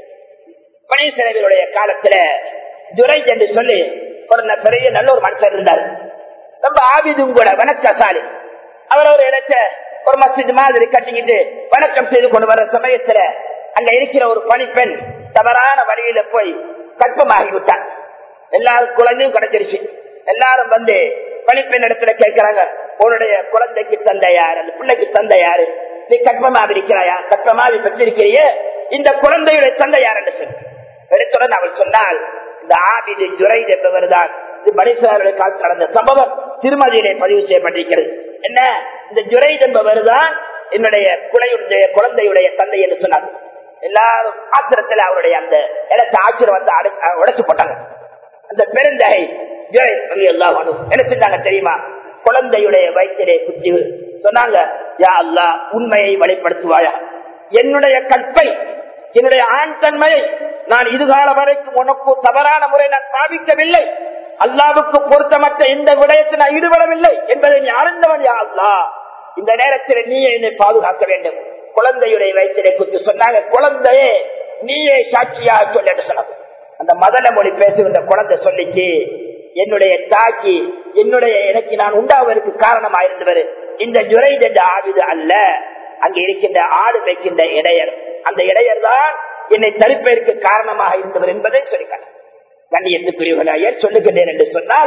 பனீசனவருடைய காலத்துல துரை என்று சொல்லி ஒரு பெரிய நல்ல ஒரு மனுஷர் இருந்தார் ரொம்ப ஆபிதும் கூட வணக்கசாலி அவர் ஒரு இடத்த ஒரு மசித் மாதிரி கட்டிக்கிட்டு வணக்கம் செய்து கொண்டு வர சமயத்துல அங்க இருக்கிற ஒரு பணிப்பெண் தவறான வழியில போய் கற்பமாகி விட்டார் எல்லா குழந்தையும் கிடைச்சிருச்சு எல்லாரும் வந்து பணிப்பெண் இடத்துல கேட்கிறாங்க உன்னுடைய குழந்தைக்கு தந்தை யாரு அந்த பிள்ளைக்கு தந்தை யாரு நீ கற்பமாக இருக்கிறாயா கற்பமாக பெற்றிருக்கிறியே இந்த குழந்தையுடைய தந்தை யார் என்று சொல்லு எடுத்துடன் அவள் சொன்னால் இந்த ஆபிது ஜுரைத் என்பவர் தான் இது மனுஷனுடைய காலத்தில் நடந்த சம்பவம் திருமதியிலே பதிவு செய்யப்பட்டிருக்கிறது என்ன இந்த ஜுரைத் என்பவர் தான் என்னுடைய குலையுடைய குழந்தையுடைய தந்தை என்று சொன்னார் எல்லாரும் ஆத்திரத்தில் அவருடைய அந்த இடத்தை ஆச்சரியம் வந்து உடைச்சு போட்டாங்க அந்த பெருந்தகை என்ன செஞ்சாங்க தெரியுமா குழந்தையுடைய வயிற்றிலே குத்தி சொன்னாங்க யா அல்லா உண்மையை வெளிப்படுத்துவாயா என்னுடைய கற்பை என்னுடைய ஆண் தன்மையை நான் இதுகால வரைக்கும் உனக்கு தவறான முறை நான் பாவிக்கவில்லை அல்லாவுக்கு பொருத்தமற்ற எந்த விடயத்தை நான் ஈடுபடவில்லை என்பதை நீ அறிந்தவன் யா அல்லா இந்த நேரத்தில் நீயே என்னை பாதுகாக்க வேண்டும் குழந்தையுடைய வயிற்றிலே குத்தி சொன்னாங்க குழந்தையே நீயே சாட்சியாக சொல்ல சொன்னாங்க அந்த மதன மொழி பேசுகின்ற குழந்தை சொல்லிச்சு என்னுடைய தாக்கி என்னுடைய எனக்கு நான் உண்டாவதற்கு காரணமாயிருந்தவர் இந்த ஜுரை என்ற ஆவிது அல்ல அங்க இருக்கின்ற ஆடு வைக்கின்ற இடையர் அந்த இடையர் தான் என்னை தடுப்பதற்கு காரணமாக இருந்தவர் என்பதை சொல்லிக்காங்க கண்ணியத்துக்குரியவர்களாயர் சொல்லுகின்றேன் என்று சொன்னால்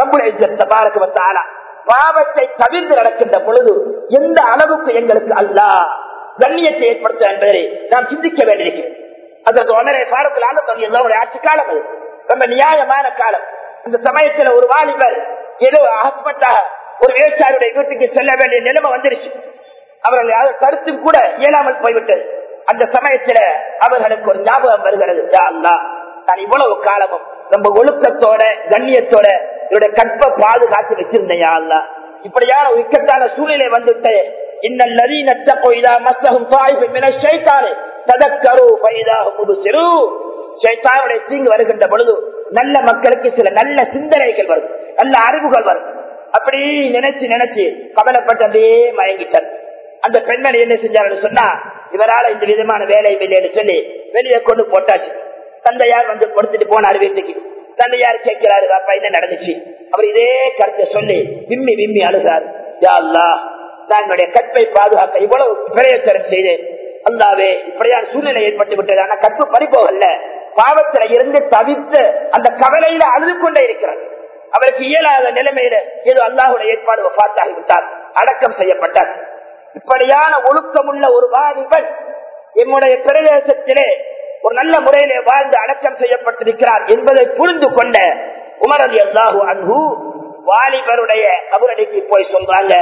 தபாரகத்தாலா பாவத்தை தவிர்த்து நடக்கின்ற பொழுது எந்த அளவுக்கு எங்களுக்கு அல்லா கண்ணியத்தை ஏற்படுத்த என்பதை நாம் சிந்திக்க வேண்டியிருக்கிறேன் அதற்கு ஒன்றரை காலத்தில் ஆண்டு ஆட்சி காலம் அது ரொம்ப நியாயமான காலம் இந்த சமயத்துல ஒரு வாலிபர் ஏதோ ஹஸ்பண்டாக ஒரு விவசாயியுடைய வீட்டுக்கு செல்ல வேண்டிய நிலைமை வந்துருச்சு அவர்கள் அதை கருத்தும் கூட இயலாமல் போய்விட்டது அந்த சமயத்துல அவர்களுக்கு ஒரு ஞாபகம் வருகிறது நான் இவ்வளவு காலமும் நம்ம ஒழுக்கத்தோட கண்ணியத்தோட என்னுடைய கற்ப பாதுகாத்து வச்சிருந்தேன் அல்லா இப்படியான ஒரு இக்கட்டான சூழ்நிலை வந்துட்டு இன்னல் நரீனத்த போய்தா மஸ்தகம் சாய்வு மின ஷைத்தானே ததக்கரு பைதாக முதுசிறு ஷைத்தானுடைய தீங்கு வருகின்ற பொழுது நல்ல மக்களுக்கு சில நல்ல சிந்தனைகள் வரும் நல்ல அறிவுகள் வரும் அப்படி நினைச்சு நினைச்சு கவலைப்பட்டு அப்படியே மயங்கிட்டார் அந்த பெண்மணி என்ன செஞ்சாரு சொன்னா இவரால இந்த விதமான வேலை இல்லைன்னு சொல்லி வெளியே கொண்டு போட்டாச்சு தந்தையார் வந்து கொடுத்துட்டு போனார் வீட்டுக்கு தந்தையார் கேட்கிறாரு அப்பா என்ன நடந்துச்சு அவர் இதே கருத்தை சொல்லி விம்மி விம்மி அழுகிறார் யா அல்லா நான் என்னுடைய கற்பை பாதுகாக்க இவ்வளவு பிரயோசனம் செய்தேன் அல்லாவே இப்படியான சூழ்நிலை ஏற்பட்டு விட்டது ஆனா கற்பு பறிப்போகல்ல பாவத்தில இருந்து தவிர்த்து அந்த கவலையில அழுது கொண்டே இருக்கிறார் அவருக்கு இயலாத நிலைமையில ஏதோ அல்லாஹுடைய ஏற்பாடு பார்த்தாகி விட்டார் அடக்கம் செய்யப்பட்டார் இப்படியான ஒழுக்கமுள்ள ஒரு வாலிபன் என்னுடைய பிரதேசத்திலே ஒரு நல்ல முறையிலே வாழ்ந்து அடக்கம் செய்யப்பட்டிருக்கிறார் என்பதை புரிந்து கொண்ட உமரதி அல்லாஹு அன்பு வாலிபருடைய கபரடிக்கு போய் சொல்றாங்க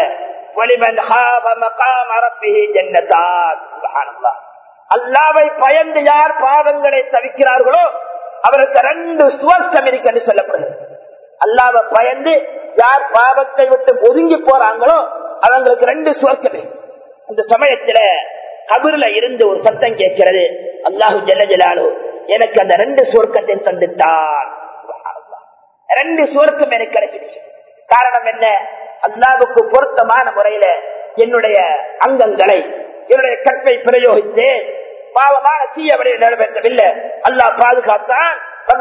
அல்லாவை பயந்து யார் பாவங்களை தவிக்கிறார்களோ அவருக்கு ரெண்டு சுவர்க்கம் இருக்கு என்று சொல்லப்படுகிறது அல்லாவை பயந்து யார் பாவத்தை விட்டு ஒதுங்கி போறாங்களோ அவங்களுக்கு ரெண்டு சுவர்க்கம் இருக்கு இந்த சமயத்துல கபூர்ல இருந்து ஒரு சத்தம் கேட்கிறது அல்லாஹு ஜல்ல ஜலாலு எனக்கு அந்த ரெண்டு சுவர்க்கத்தை தந்துட்டான் ரெண்டு சுவர்க்கம் எனக்கு கிடைச்சிருச்சு காரணம் என்ன அல்லாவுக்கு பொருத்தமான முறையில என்னுடைய அங்கங்களை என்னுடைய கற்பை பிரயோகித்து பாவமான தீய வழியை நிறைவேற்றவில்லை அல்லாஹ் பாதுகாத்தான்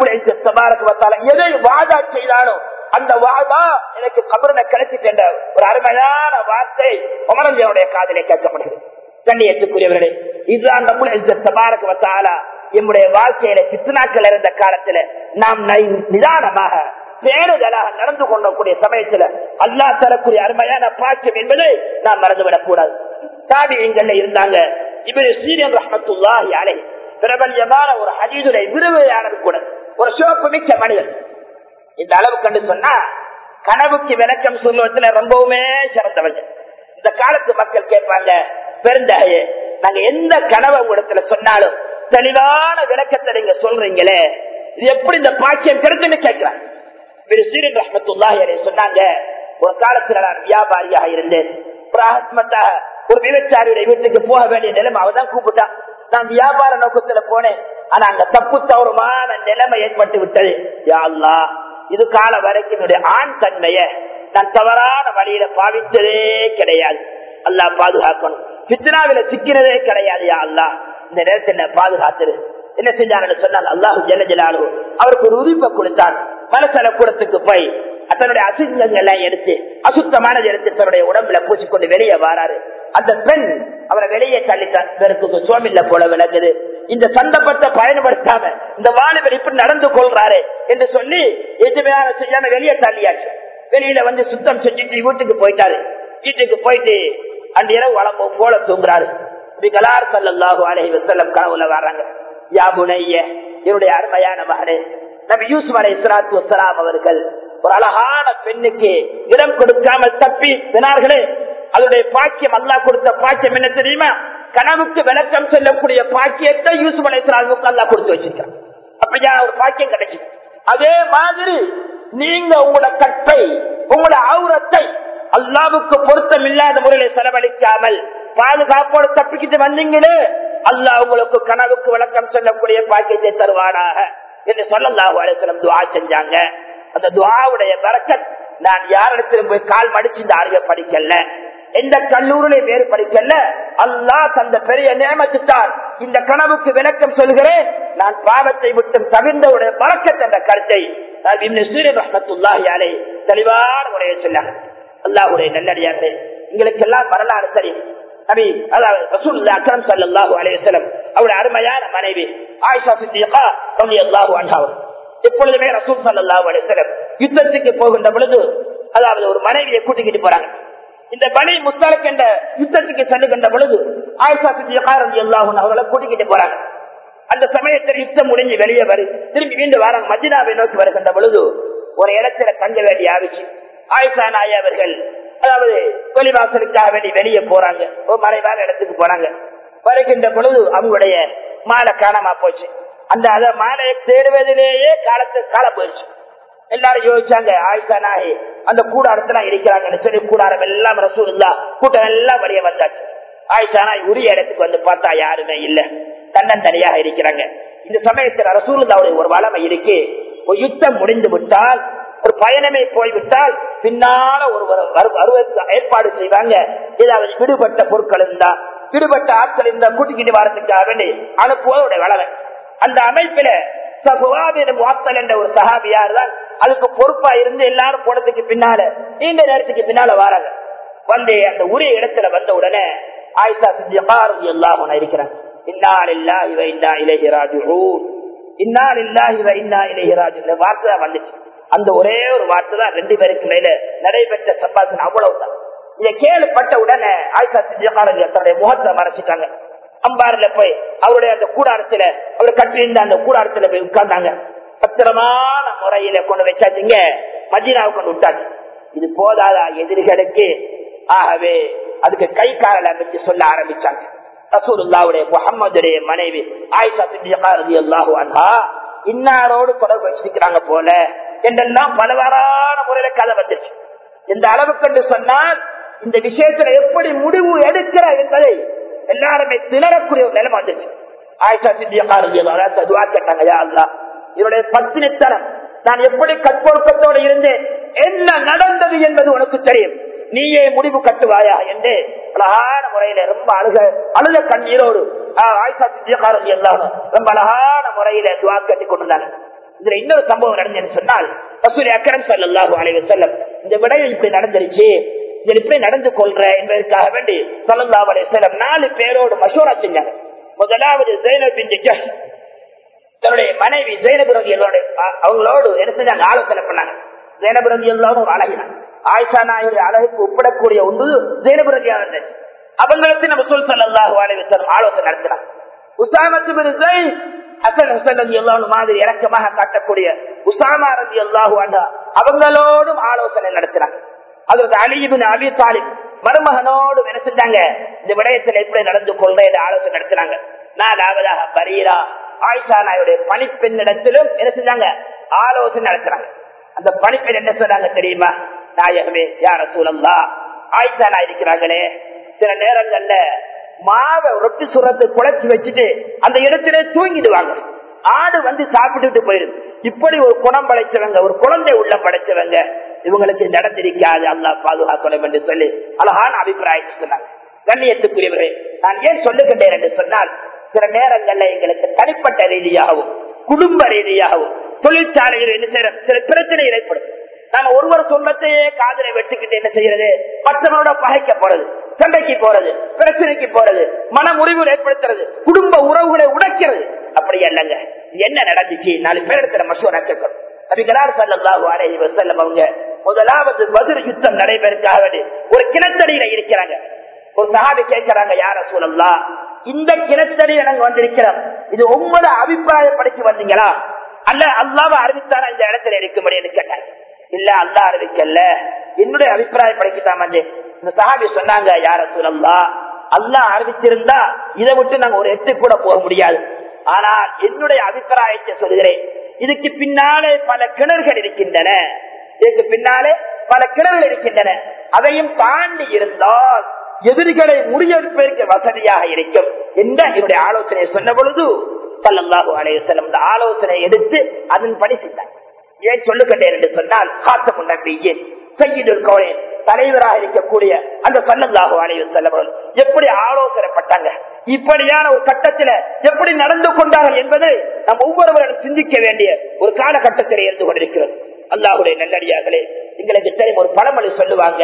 எதை வாதா செய்தானோ அந்த வாதா எனக்கு கபருன கிடைச்சிட்டு ஒரு அருமையான வார்த்தை உமரஞ்சனுடைய காதலை கேட்கப்படுகிறது கண்ணியத்துக்குரியவர்களே இதுதான் நம்முடைய தபாரக்கு வத்தாலா எம்முடைய வாழ்க்கையில சித்தனாக்கள் இருந்த காலத்துல நாம் நிதானமாக பேருதலாக நடந்து கொள்ளக்கூடிய சமயத்துல அல்லா தரக்கூடிய அருமையான பாக்கியம் என்பதை நாம் மறந்துவிடக் கூடாது தாபியங்கள்ல இருந்தாங்க இவர் சீரியன் ரஹமத்துல்லாஹி அலை பிரபல்யமான ஒரு ஹதீதுடைய விருவையானது கூட ஒரு சிவப்பு மிக்க மனிதன் இந்த அளவு கண்டு சொன்னா கனவுக்கு விளக்கம் சொல்லுவதுல ரொம்பவுமே சிறந்தவங்க இந்த காலத்து மக்கள் கேட்பாங்க பெருந்தகையே நாங்க எந்த கனவை உடத்துல சொன்னாலும் தெளிவான விளக்கத்தை நீங்க சொல்றீங்களே இது எப்படி இந்த பாக்கியம் கிடைச்சுன்னு கேட்கிறாங்க சொன்னாங்க ஒரு காலத்துல நான் வியாபாரியாக இருந்தேன் ஒரு விபச்சாரியுடைய வீட்டுக்கு போக வேண்டிய நிலைமை அவதான் கூப்பிட்டான் நான் வியாபார நோக்கத்துல போனேன் ஆனா அங்க தப்பு தவறுமான நிலைமை ஏற்பட்டு விட்டது யாழ்லா இது கால வரைக்கும் என்னுடைய ஆண் தன்மைய நான் தவறான வழியில பாவித்ததே கிடையாது அல்லா பாதுகாக்கணும் பித்னாவில சிக்கிறதே கிடையாது யா அல்லா இந்த நேரத்தில் என்ன பாதுகாத்துரு என்ன செஞ்சாரு சொன்னால் அல்லாஹு ஜல ஜலாலு அவருக்கு ஒரு உரிப்பை கொடுத்தான் மனசல கூடத்துக்கு போய் தன்னுடைய அசிங்கங்களை எடுத்து அசுத்தமானது எடுத்து தன்னுடைய உடம்புல பூச்சிக்கொண்டு வெளியே வாராரு அந்த பெண் அவரை வெளியே தள்ளித்தான் பிறகு சோமில்ல போல விளங்குது இந்த சந்தப்பட்ட பயன்படுத்தாம இந்த வாலிபர் இப்படி நடந்து கொள்றாரு என்று சொல்லி எதுவுமே செய்யாம வெளியே தள்ளியாச்சு வெளியில வந்து சுத்தம் செஞ்சுட்டு வீட்டுக்கு போயிட்டாரு வீட்டுக்கு போயிட்டு அன்று இரவு வளம்போ போல தூங்குறாரு கலார் சல்லாஹூ அலஹி வசல்லம் கனவுல வர்றாங்க யாபுனைய என்னுடைய அருமையான மகனே நபி யூசுப் அலை இஸ்லாத்து வசலாம் அவர்கள் ஒரு அழகான பெண்ணுக்கு இடம் கொடுக்காமல் தப்பி தினார்களே அதனுடைய பாக்கியம் அல்லா கொடுத்த பாக்கியம் என்ன தெரியுமா கனவுக்கு விளக்கம் செல்லக்கூடிய பாக்கியத்தை யூசுப் அலை இஸ்லாமுக்கு அல்லா கொடுத்து வச்சிருக்கான் அப்படியா ஒரு பாக்கியம் கிடைச்சு அதே மாதிரி நீங்க உங்களோட கற்பை உங்களோட ஆவுரத்தை அல்லாவுக்கு பொருத்தம் இல்லாத முறையில செலவழிக்காமல் பாதுகாப்போடு தப்பிக்கிட்டு வந்தீங்களே அல்லா உங்களுக்கு கனவுக்கு விளக்கம் சொல்லக்கூடிய பாக்கியத்தை தருவானாக என்று சொல்லல்லாஹு அலிஸ்லம் துவா செஞ்சாங்க அந்த துவாவுடைய வரக்கத் நான் யாரிடத்திலும் போய் கால் மடிச்சு இந்த அறிவை படிக்கல எந்த கல்லூரிலையும் வேறு படிக்கல அல்லா தந்த பெரிய நியமத்துத்தான் இந்த கனவுக்கு விளக்கம் சொல்கிறேன் நான் பாவத்தை விட்டும் தவிர்ந்தவுடைய பறக்கத் என்ற கருத்தை தெளிவான முறையை சொன்னாங்க அல்லாஹுடைய நல்லடியார்களே எங்களுக்கு எல்லாம் வரலாறு தெரியும் நபி அதாவது ரசூல் அக்ரம் சல்லாஹூ அலையம் அவருடைய அருமையான மனைவி ஆயிஷா சித்தியகா ரவி அல்லாஹூ அன்ஹாவர் எப்பொழுதுமே ரசூல் சல்லாஹூ அலையம் யுத்தத்துக்கு போகின்ற பொழுது அதாவது ஒரு மனைவியை கூட்டிக்கிட்டு போறாங்க இந்த பனி முத்தாலுக்கு என்ற யுத்தத்துக்கு செல்லுகின்ற பொழுது ஆயிஷா சித்தியகா ரவி அல்லாஹூ அவர்களை கூட்டிக்கிட்டு போறாங்க அந்த சமயத்தில் யுத்தம் முடிஞ்சு வெளியே வரும் திரும்பி மீண்டும் வராங்க மதினாவை நோக்கி வருகின்ற பொழுது ஒரு இடத்துல தங்க வேண்டிய ஆவிச்சு ஆயிஷா நாய் அவர்கள் அதாவது வெளிவாசலுக்காக வேண்டி வெளியே போறாங்க ஒரு மறைவான இடத்துக்கு போறாங்க வருகின்ற பொழுது அவங்களுடைய மாலை காணாம போச்சு அந்த அத மாலையை தேடுவதிலேயே காலத்து காலம் போயிடுச்சு எல்லாரும் யோசிச்சாங்க ஆயிஷா நாயி அந்த கூடாரத்துல இருக்கிறாங்கன்னு சொல்லி கூடாரம் எல்லாம் ரசூல் இல்லா கூட்டம் எல்லாம் வெளியே வந்தாச்சு ஆயிஷா நாய் உரிய இடத்துக்கு வந்து பார்த்தா யாருமே இல்ல தன்னந்தனியாக இருக்கிறாங்க இந்த சமயத்தில் ரசூலுல்லாவுடைய ஒரு வளமை இருக்கு ஒரு யுத்தம் முடிந்து விட்டால் ஒரு பயணமே போய்விட்டால் பின்னால ஒரு வருவதற்கு ஏற்பாடு செய்வாங்க ஏதாவது விடுபட்ட பொருட்கள் இருந்தா விடுபட்ட ஆட்கள் இருந்தா கூட்டிக்கிட்டு வரதுக்காக வேண்டி அனுப்புவதோட வளமை அந்த அமைப்பில வாத்தல் என்ற ஒரு சகாபியார் தான் அதுக்கு பொறுப்பா இருந்து எல்லாரும் போனதுக்கு பின்னால நீண்ட நேரத்துக்கு பின்னால வராங்க வந்து அந்த உரிய இடத்துல வந்த உடனே ஆயிஷா சித்தியகார் எல்லாம் இருக்கிறாங்க இன்னால் இல்லா இவ இன்னா இலேஹி ராஜுஹூன் இன்னால் இல்லா இவ இன்னா இலேஹி ராஜு இந்த வார்த்தை தான் வந்துச்சு அந்த ஒரே ஒரு வார்த்தை தான் ரெண்டு பேருக்கு மேல நடைபெற்ற சம்பாசனம் அவ்வளவுதான் இதை கேள்விப்பட்ட உடனே ஆயிஷா சித்தியகாரங்க தன்னுடைய முகத்தை மறைச்சிட்டாங்க அம்பாரில போய் அவருடைய அந்த கூடாரத்துல அவர் கட்டியிருந்த அந்த கூடாரத்துல போய் உட்கார்ந்தாங்க பத்திரமான முறையில கொண்டு வச்சாச்சுங்க மதீனாவுக்கு கொண்டு விட்டாச்சு இது போதாதா எதிரிகளுக்கு ஆகவே அதுக்கு கை கால அமைச்சு சொல்ல ஆரம்பிச்சாங்க ரசூலுல்லாவுடைய முகம்மதுடைய மனைவி ஆயிஷா சித்திகா ரலியல்லாஹு அன்ஹா இன்னாரோடு தொடர்பு வச்சிருக்கிறாங்க போல என்றெல்லாம் பலவாறான முறையில கதை வந்துருச்சு இந்த அளவுக்கு என்று சொன்னால் இந்த விஷயத்துல எப்படி முடிவு எடுக்கிற என்பதை எல்லாருமே திணறக்கூடிய ஒரு நிலைமை வந்துருச்சு ஆயிஷா சித்திகா ரலியல்லாஹு துவா கேட்டாங்க யா அல்லாஹ் என்னுடைய பத்தினித்தனம் நான் எப்படி கற்பொழுக்கத்தோடு இருந்தேன் என்ன நடந்தது என்பது உனக்கு தெரியும் நீயே முடிவு கட்டுவாயா என்று அழகான முறையில ரொம்ப அழுக அழுத கண்ணீரோடு ஆஹ், ஆயிஷா சித்தியக்காரங்க எல்லாம் ரொம்ப அழகான முறையில துவா கட்டி கொண்டிருந்தாங்க இதுல இன்னொரு சம்பவம் நடந்ததுன்னு சொன்னால் ரசூல் அக்கரம் சல்லாஹூ அலைவர் செல்லம் இந்த விடயம் இப்படி நடந்துருச்சு இதில் இப்படி நடந்து கொள்ற என்பதற்காக வேண்டி சல்லல்லாஹு அலைஹி வஸல்லம் நாலு பேரோடு மஷூரா செஞ்சாங்க முதலாவது ஜெயினப் பின் ஜஹ் தன்னுடைய மனைவி ஜெயனபுரதி அவங்களோடு என்ன செஞ்சாங்க ஆலோசனை பண்ணாங்க ஜெயனபுரதி எல்லாரும் ஒரு அழகினாங்க ஆயிஷா நாயுடைய அழகுக்கு ஒப்பிடக்கூடிய ஒன்று ஜெயனபுரதியா இருந்துச்சு அவங்களுக்கு நம்ம சொல் சல்லாஹு அலைவசம் ஆலோசனை நடத்தினாங்க உசாமத்து பின் ஜெயித் ஹசன் ஹுசன் ரதி அல்லாஹ் மாதிரி இறக்கமாக காட்டக்கூடிய உசாமா ரதி அல்லாஹு அண்டா அவங்களோடும் ஆலோசனை நடத்தினாங்க அதற்கு அலிபின் அபி தாலிப் மருமகனோடு என்ன செஞ்சாங்க இந்த விடயத்தில் எப்படி நடந்து கொள்ற என்று ஆலோசனை நடத்தினாங்க நாலாவதாக பரீரா ஆயிஷா நாயுடைய பணிப்பெண்ணிடத்திலும் என்ன செஞ்சாங்க ஆலோசனை நடத்துறாங்க அந்த பணிப்பெண் என்ன சொன்னாங்க தெரியுமா நாயகமே யார சூழல்லா ஆயிஷா நாய் இருக்கிறாங்களே சில நேரங்கள்ல மாவை ரொட்டி சுரத்து குழைச்சு வச்சுட்டு அந்த இடத்திலே தூங்கிடுவாங்க ஆடு வந்து சாப்பிட்டுட்டு போயிடும் இப்படி ஒரு குணம் படைச்சவங்க ஒரு குழந்தை உள்ள படைச்சவங்க இவங்களுக்கு நடந்திருக்காது அல்லா பாதுகாக்கணும் என்று சொல்லி அழகான அபிப்பிராயத்தை சொன்னாங்க கண்ணியத்துக்குரியவர்களே நான் ஏன் சொல்லுகின்றேன் என்று சொன்னால் சில நேரங்கள்ல எங்களுக்கு தனிப்பட்ட ரீதியாகவும் குடும்ப ரீதியாகவும் தொழிற்சாலையில் என்ன செய்யற சில பிரச்சனை ஏற்படும் நாம ஒருவர் சொன்னத்தையே காதலை வெட்டுக்கிட்டு என்ன செய்யறது மற்றவனோட பகைக்க போறது சண்டைக்கு போறது பிரச்சனைக்கு போறது மன முறிவு ஏற்படுத்துறது குடும்ப உறவுகளை உடைக்கிறது அப்படி அல்லங்க என்ன நடந்துச்சு நாலு பேரிடத்துல மசூரா கேட்கணும் நபிகளார் சல்லாஹு அலைஹி வஸல்லம் அவங்க முதலாவது பதில் யுத்தம் நடைபெறக்காக வேண்டி ஒரு கிணத்தடியில இருக்கிறாங்க ஒரு சகாபி கேட்கிறாங்க யார சூழல்லா இந்த கிணத்தடியில நாங்க வந்திருக்கிறோம் இது உங்களோட அபிப்பிராயப்படுத்தி வந்தீங்களா அல்ல அல்லாவ அறிவித்தாரா இந்த இடத்துல இருக்கும்படின்னு கேட்டாங்க இல்ல அல்லா அறிவிக்கல்ல என்னுடைய அபிப்பிராயப்படுத்தித்தான் வந்து இந்த சகாபி சொன்னாங்க யார சூழல்லா அல்லா அறிவிச்சிருந்தா இதை விட்டு நாங்க ஒரு எட்டு கூட போக முடியாது ஆனால் என்னுடைய அபிப்பிராயத்தை சொல்கிறேன் இதுக்கு பின்னாலே பல கிணறுகள் இருக்கின்றன இதுக்கு பின்னாலே பல கிணறுகள் இருக்கின்றன அதையும் தாண்டி இருந்தால் எதிரிகளை முறியடிப்பதற்கு வசதியாக இருக்கும் என்ற என்னுடைய ஆலோசனையை சொன்ன பொழுது சல்லல்லாஹு அலையம் இந்த ஆலோசனை எடுத்து அதன்படி செய்தார் ஏன் சொல்லுகின்றேன் என்று சொன்னால் காத்த முன்னம்பியின் செய்யுதல் கவலை தலைவராக இருக்கக்கூடிய அந்த சல்லல்லாஹு அலையம் செல்லவர்கள் எப்படி ஆலோசனைப்பட்டாங்க இப்படியான ஒரு கட்டத்தில் எப்படி நடந்து கொண்டார்கள் என்பதை நாம் ஒவ்வொருவரும் சிந்திக்க வேண்டிய ஒரு காலகட்டத்தில் இருந்து கொண்டிருக்கிறது அல்லாஹுடைய நல்லடியார்களே எங்களுக்கு தெரியும் ஒரு பழமொழி சொல்லுவாங்க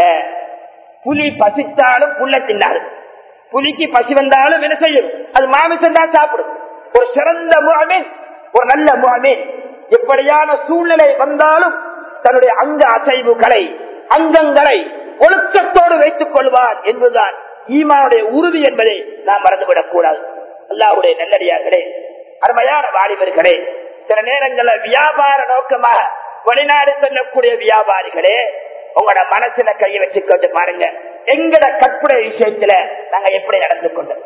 புலி பசித்தாலும் புல்ல தின்னாது புலிக்கு பசி வந்தாலும் என்ன செய்யும் அது மாமிசம் தான் சாப்பிடும் ஒரு சிறந்த முகமீன் ஒரு நல்ல முகமீன் எப்படியான சூழ்நிலை வந்தாலும் தன்னுடைய அங்க அசைவுகளை அங்கங்களை ஒழுக்கத்தோடு வைத்துக் கொள்வார் என்பதுதான் ஈமானுடைய உறுதி என்பதை நாம் மறந்துவிடக் கூடாது அல்லாஹுடைய நல்லடியார்களே அருமையான வாலிபர்களே சில நேரங்களில் வியாபார நோக்கமாக வெளிநாடு செல்லக்கூடிய வியாபாரிகளே உங்களோட மனசுல கையை வச்சுக்கொண்டு பாருங்க எங்கட கற்புடைய விஷயத்துல நாங்க எப்படி நடந்து கொண்டோம்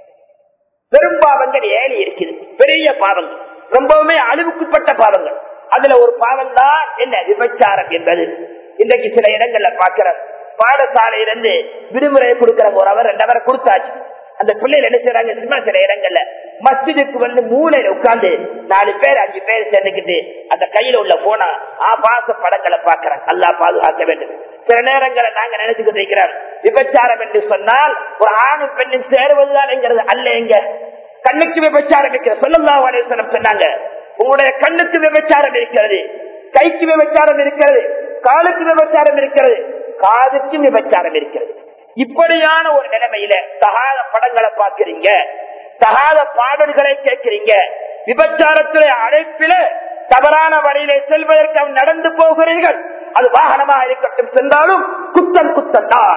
பெரும் பாவங்கள் ஏழி இருக்குது பெரிய பாவங்கள் ரொம்பவுமே அழிவுக்குட்பட்ட பாவங்கள் அதுல ஒரு பாவம் தான் என்ன விபச்சாரம் என்பது இன்றைக்கு சில இடங்கள்ல பாக்கிறோம் பாடசாலையிலிருந்து விடுமுறை கொடுக்கிற ஒரு அவர் ரெண்டு அவரை கொடுத்தாச்சு அந்த பிள்ளைகள் என்ன செய்யறாங்க சும்மா சில இடங்கள்ல மஸ்ஜிதுக்கு வந்து மூலையில உட்கார்ந்து நாலு பேர் அஞ்சு பேர் சேர்ந்துக்கிட்டு அந்த கையில உள்ள போனா ஆபாச படங்களை பாக்குறாங்க அல்லா பாதுகாக்க வேண்டும் சில நேரங்களை நாங்க நினைச்சுக்கிட்டு இருக்கிறோம் விபச்சாரம் என்று சொன்னால் ஒரு ஆணு பெண்ணின் சேருவதுதான் அல்ல எங்க கண்ணுக்கு விபச்சாரம் இருக்கிற சொல்லல்லா வடேசனம் சொன்னாங்க உங்களுடைய கண்ணுக்கு விபச்சாரம் இருக்கிறது கைக்கு விபச்சாரம் இருக்கிறது காலுக்கு விபச்சாரம் இருக்கிறது காதுக்கும் விபச்சாரம் இருக்கிறது இப்படியான ஒரு நிலைமையில தகாத படங்களை பார்க்கிறீங்க தகாத பாடல்களை கேட்கிறீங்க விபச்சாரத்துடைய அழைப்பில தவறான வழியிலே செல்வதற்கு அவன் நடந்து போகிறீர்கள் அது வாகனமாக இருக்கட்டும் சென்றாலும் குத்தம் குத்தம் தான்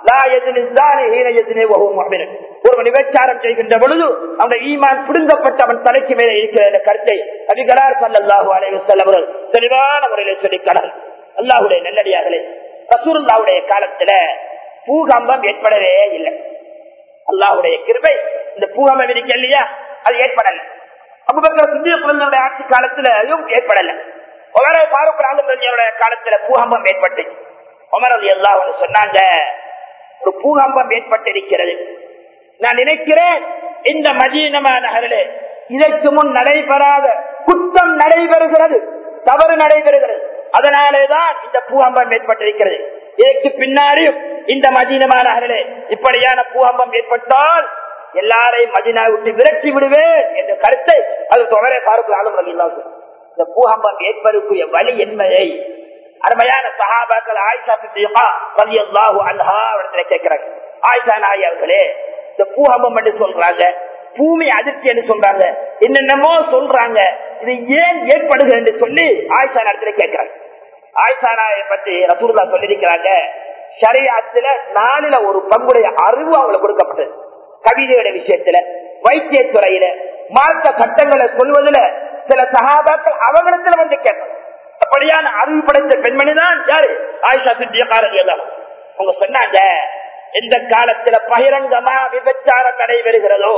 லா யஜ்னி ஸானி ஹீன யஜ்னி வஹுவ முஃமின். ஒருவன் விபச்சாரம் செய்கின்ற பொழுது அவன் ஈமான் பிடுங்கப்பட்ட அவன் தலைக்கு மேலே இருக்கிற இந்த கருத்தை அபிகளார் சல்லல்லாஹு அலைஹி வஸல்லம் அவர்கள் தெளிவான முறையில் சொல்லிக்கிறார் அல்லாஹ்வுடைய நல்லடியார்களே ரசூலுல்லாஹ்வுடைய காலத்துல பூகம்பம் ஏற்படவே இல்லை அல்லாஹ்வுடைய கிருபை இந்த பூகம்பம் இருக்கு இல்லையா அது ஏற்படல அபுபக்கர் சிந்திய குழந்தையுடைய ஆட்சி காலத்திலும் ஏற்படல உமரை பாருக்குறாங்களுடைய காலத்துல பூகம்பம் ஏற்பட்டு உமர் அலி அல்லாஹ் சொன்னாங்க ஒரு பூகம்பம் ஏற்பட்டிருக்கிறது நான் நினைக்கிறேன் இந்த மதீனமா நகரிலே இதற்கு முன் நடைபெறாத குத்தம் நடைபெறுகிறது தவறு நடைபெறுகிறது அதனாலேதான் இந்த பூகம்பம் ஏற்பட்டிருக்கிறது இதற்கு பின்னாடியும் இந்த மதீனமா நகரிலே இப்படியான பூகம்பம் ஏற்பட்டால் எல்லாரையும் மதினா விட்டு விரட்டி விடுவேன் என்ற கருத்தை அது தொடரே பார்க்கலாம் இந்த பூகம்பம் ஏற்படக்கூடிய வழி என்பதை அருமையான சகாபாக்கள் ஆயிஷா சித்திகா ரலியல்லாஹு அன்ஹா இடத்துல கேட்கிறாங்க ஆயிஷா நாய் அவர்களே இந்த பூகம்பம் என்று சொல்றாங்க பூமி அதிர்ச்சி என்று சொல்றாங்க என்னென்னமோ சொல்றாங்க இது ஏன் ஏற்படுகிறது என்று சொல்லி ஆயிஷா இடத்துல கேட்கிறாங்க ஆயிஷா நாயை பற்றி ரசூல்லா சொல்லியிருக்கிறாங்க ஷரியாத்துல நாளில ஒரு பங்குடைய அறிவு அவங்களுக்கு கொடுக்கப்பட்டது கவிதையோட விஷயத்துல வைத்தியத்துறையில மார்க்க சட்டங்களை சொல்வதில் சில சகாபாக்கள் அவங்களிடத்துல வந்து கேட்கணும் அப்படியான அறிவு படைத்த பெண்மணி தான் யாரு ஆயிஷா சித்தியக்காரர்கள் எல்லாம் அவங்க சொன்னாங்க எந்த காலத்துல பகிரங்கமா விபச்சாரம் நடைபெறுகிறதோ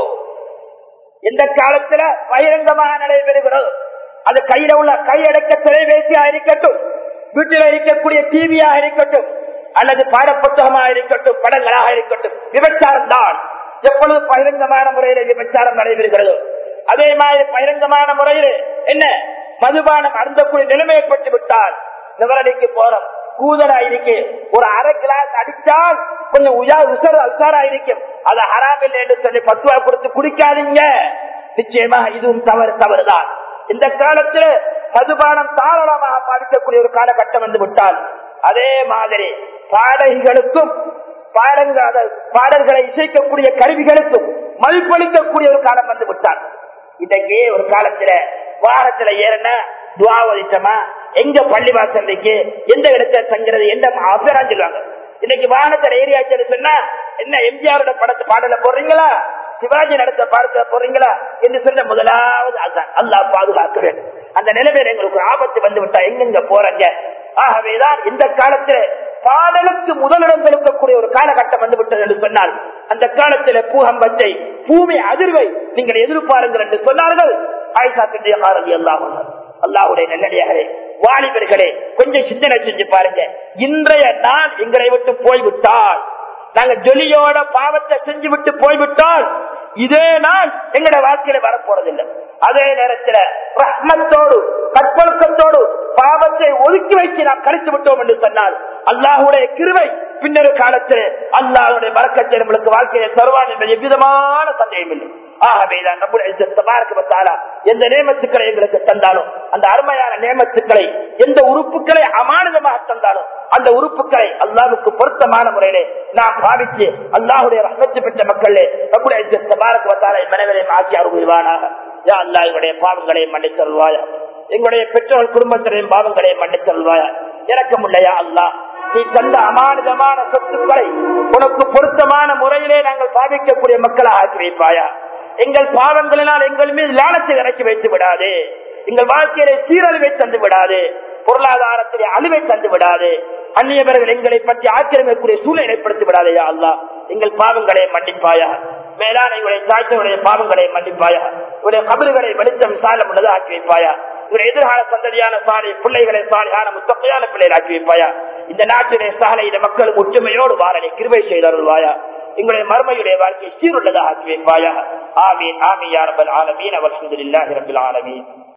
எந்த காலத்துல பகிரங்கமாக நடைபெறுகிறதோ அது கையில உள்ள கையடக்க தொலைபேசியா இருக்கட்டும் வீட்டில் இருக்கக்கூடிய டிவியாக இருக்கட்டும் அல்லது பாடப்புத்தகமாக இருக்கட்டும் படங்களாக இருக்கட்டும் விபச்சாரம் தான் எப்பொழுது பகிரங்கமான முறையில விபச்சாரம் நடைபெறுகிறதோ அதே மாதிரி பகிரங்கமான முறையில் என்ன மதுபானம் அருந்தக்கூடிய நிலைமை ஏற்பட்டு விட்டால் நிவரணிக்கு போறோம் கூதலா இருக்கு ஒரு அரை கிளாஸ் அடித்தால் கொஞ்சம் உயா உசர உசாரா இருக்கும் அது ஹராம் இல்லை என்று சொல்லி பத்துவா கொடுத்து குடிக்காதீங்க நிச்சயமா இதுவும் தவறு தவறுதான் இந்த காலத்துல மதுபானம் தாராளமாக பாதிக்கக்கூடிய ஒரு காலகட்டம் வந்து விட்டால் அதே மாதிரி பாடகிகளுக்கும் பாடங்க பாடல்களை இசைக்கக்கூடிய கருவிகளுக்கும் மதிப்பளிக்கக்கூடிய ஒரு காலம் வந்து விட்டால் இன்றைக்கு ஒரு காலத்துல வாரத்துல ஏறன துவாவதிச்சமா எங்க பள்ளிவாசல் இருக்கு எந்த இடத்துல தங்கிறது எந்த அபரான் சொல்லுவாங்க இன்னைக்கு வாகனத்துல ஏரியாச்சு சொன்னா என்ன எம்ஜிஆரோட படத்தை பாடல போடுறீங்களா சிவாஜி நடத்த பாடத்துல போடுறீங்களா என்று சொன்ன முதலாவது அதுதான் அல்லா பாதுகாக்க வேண்டும் அந்த நிலைமையில எங்களுக்கு ஆபத்து வந்து விட்டா எங்கெங்க போறங்க ஆகவேதான் இந்த காலத்துல பாடலுக்கு முதலிடம் இருக்கக்கூடிய ஒரு காலகட்டம் வந்து விட்டது என்று சொன்னால் அந்த காலத்துல பூகம்பத்தை பூமி அதிர்வை நீங்கள் எதிர்பாருங்கள் என்று சொன்னார்கள் ஆயிஷாத்திய காரதி எல்லாம் அல்லாஹுடைய நல்லடியார்களே வாலிபர்களே கொஞ்சம் சிந்தனை செஞ்சு பாருங்க இன்றைய நாள் எங்களை விட்டு போய்விட்டால் நாங்க ஜொலியோட பாவத்தை செஞ்சு விட்டு போய்விட்டால் இதே நாள் எங்களோட வாழ்க்கையில வரப்போறதில்லை அதே நேரத்தில் ரஹ்மத்தோடு கற்பழக்கத்தோடு பாவத்தை ஒதுக்கி வைத்து நாம் கழித்து விட்டோம் என்று சொன்னால் அல்லாஹுடைய கிருவை பின்னொரு காலத்தில் அல்லாஹுடைய வழக்கத்தை நம்மளுக்கு வாழ்க்கையை தருவான் என்பது எவ்விதமான சந்தேகம் இல்லை ஆகவேதான் நம்முடைய எந்த நேமத்துக்களை எங்களுக்கு தந்தாலும் அந்த அருமையான நேமத்துக்களை எந்த உறுப்புகளை அமானிதமாக தந்தாலும் அந்த உறுப்புகளை அல்லாவுக்கு பொருத்தமான முறையிலே நாம் பாவித்து அல்லாஹுடைய ரகத்து பெற்ற மக்களே நம்முடைய தபாரக்கு வந்தாலை மனைவரையும் ஆக்கி அருள்வானாக யா அல்லா எங்களுடைய பாவங்களை மன்னித்தருள்வாயா எங்களுடைய பெற்றோர் குடும்பத்தினரின் பாவங்களை மன்னித்தருள்வாயா இறக்கமுள்ளையா அல்லா நீ தந்த அமானிதமான சொத்துக்களை உனக்கு பொருத்தமான முறையிலே நாங்கள் பாதிக்கக்கூடிய மக்களாக ஆக்கி வைப்பாயா எங்கள் பாவங்களினால் எங்கள் மீது லானத்தை இறக்கி வைத்து விடாது எங்கள் வாழ்க்கையிலே சீரழிவை தந்து விடாது பொருளாதாரத்திலே அழிவை தந்து விடாது அந்நியவர்கள் எங்களை பற்றி ஆக்கிரமிக்கக்கூடிய சூழலை ஏற்படுத்தி விடாதையா அல்லா எங்கள் பாவங்களை மன்னிப்பாயா மேலான இவருடைய தாய்த்தனுடைய பாவங்களை மன்னிப்பாயா இவருடைய கபறுகளை வெளிச்சம் சாலம் உள்ளது ஆக்கி வைப்பாயா இவருடைய எதிர்கால சந்ததியான சாலை பிள்ளைகளை சாலையான முத்தப்பையான பிள்ளைகள் ஆக்கி வைப்பாயா இந்த நாட்டிலே சாலையில மக்களுக்கு ஒற்றுமையோடு வாரனை கிருபை செய்தருள்வாயா எங்களுடைய மர்மையுடைய வாழ்க்கையை சீருள்ளதாக ஆக்கி வைப்பாயா ஆமீன் ஆமீன் யாரபல் ஆலமீன் அவர் சுந்தரில்லாஹி ரபில் ஆலமீன்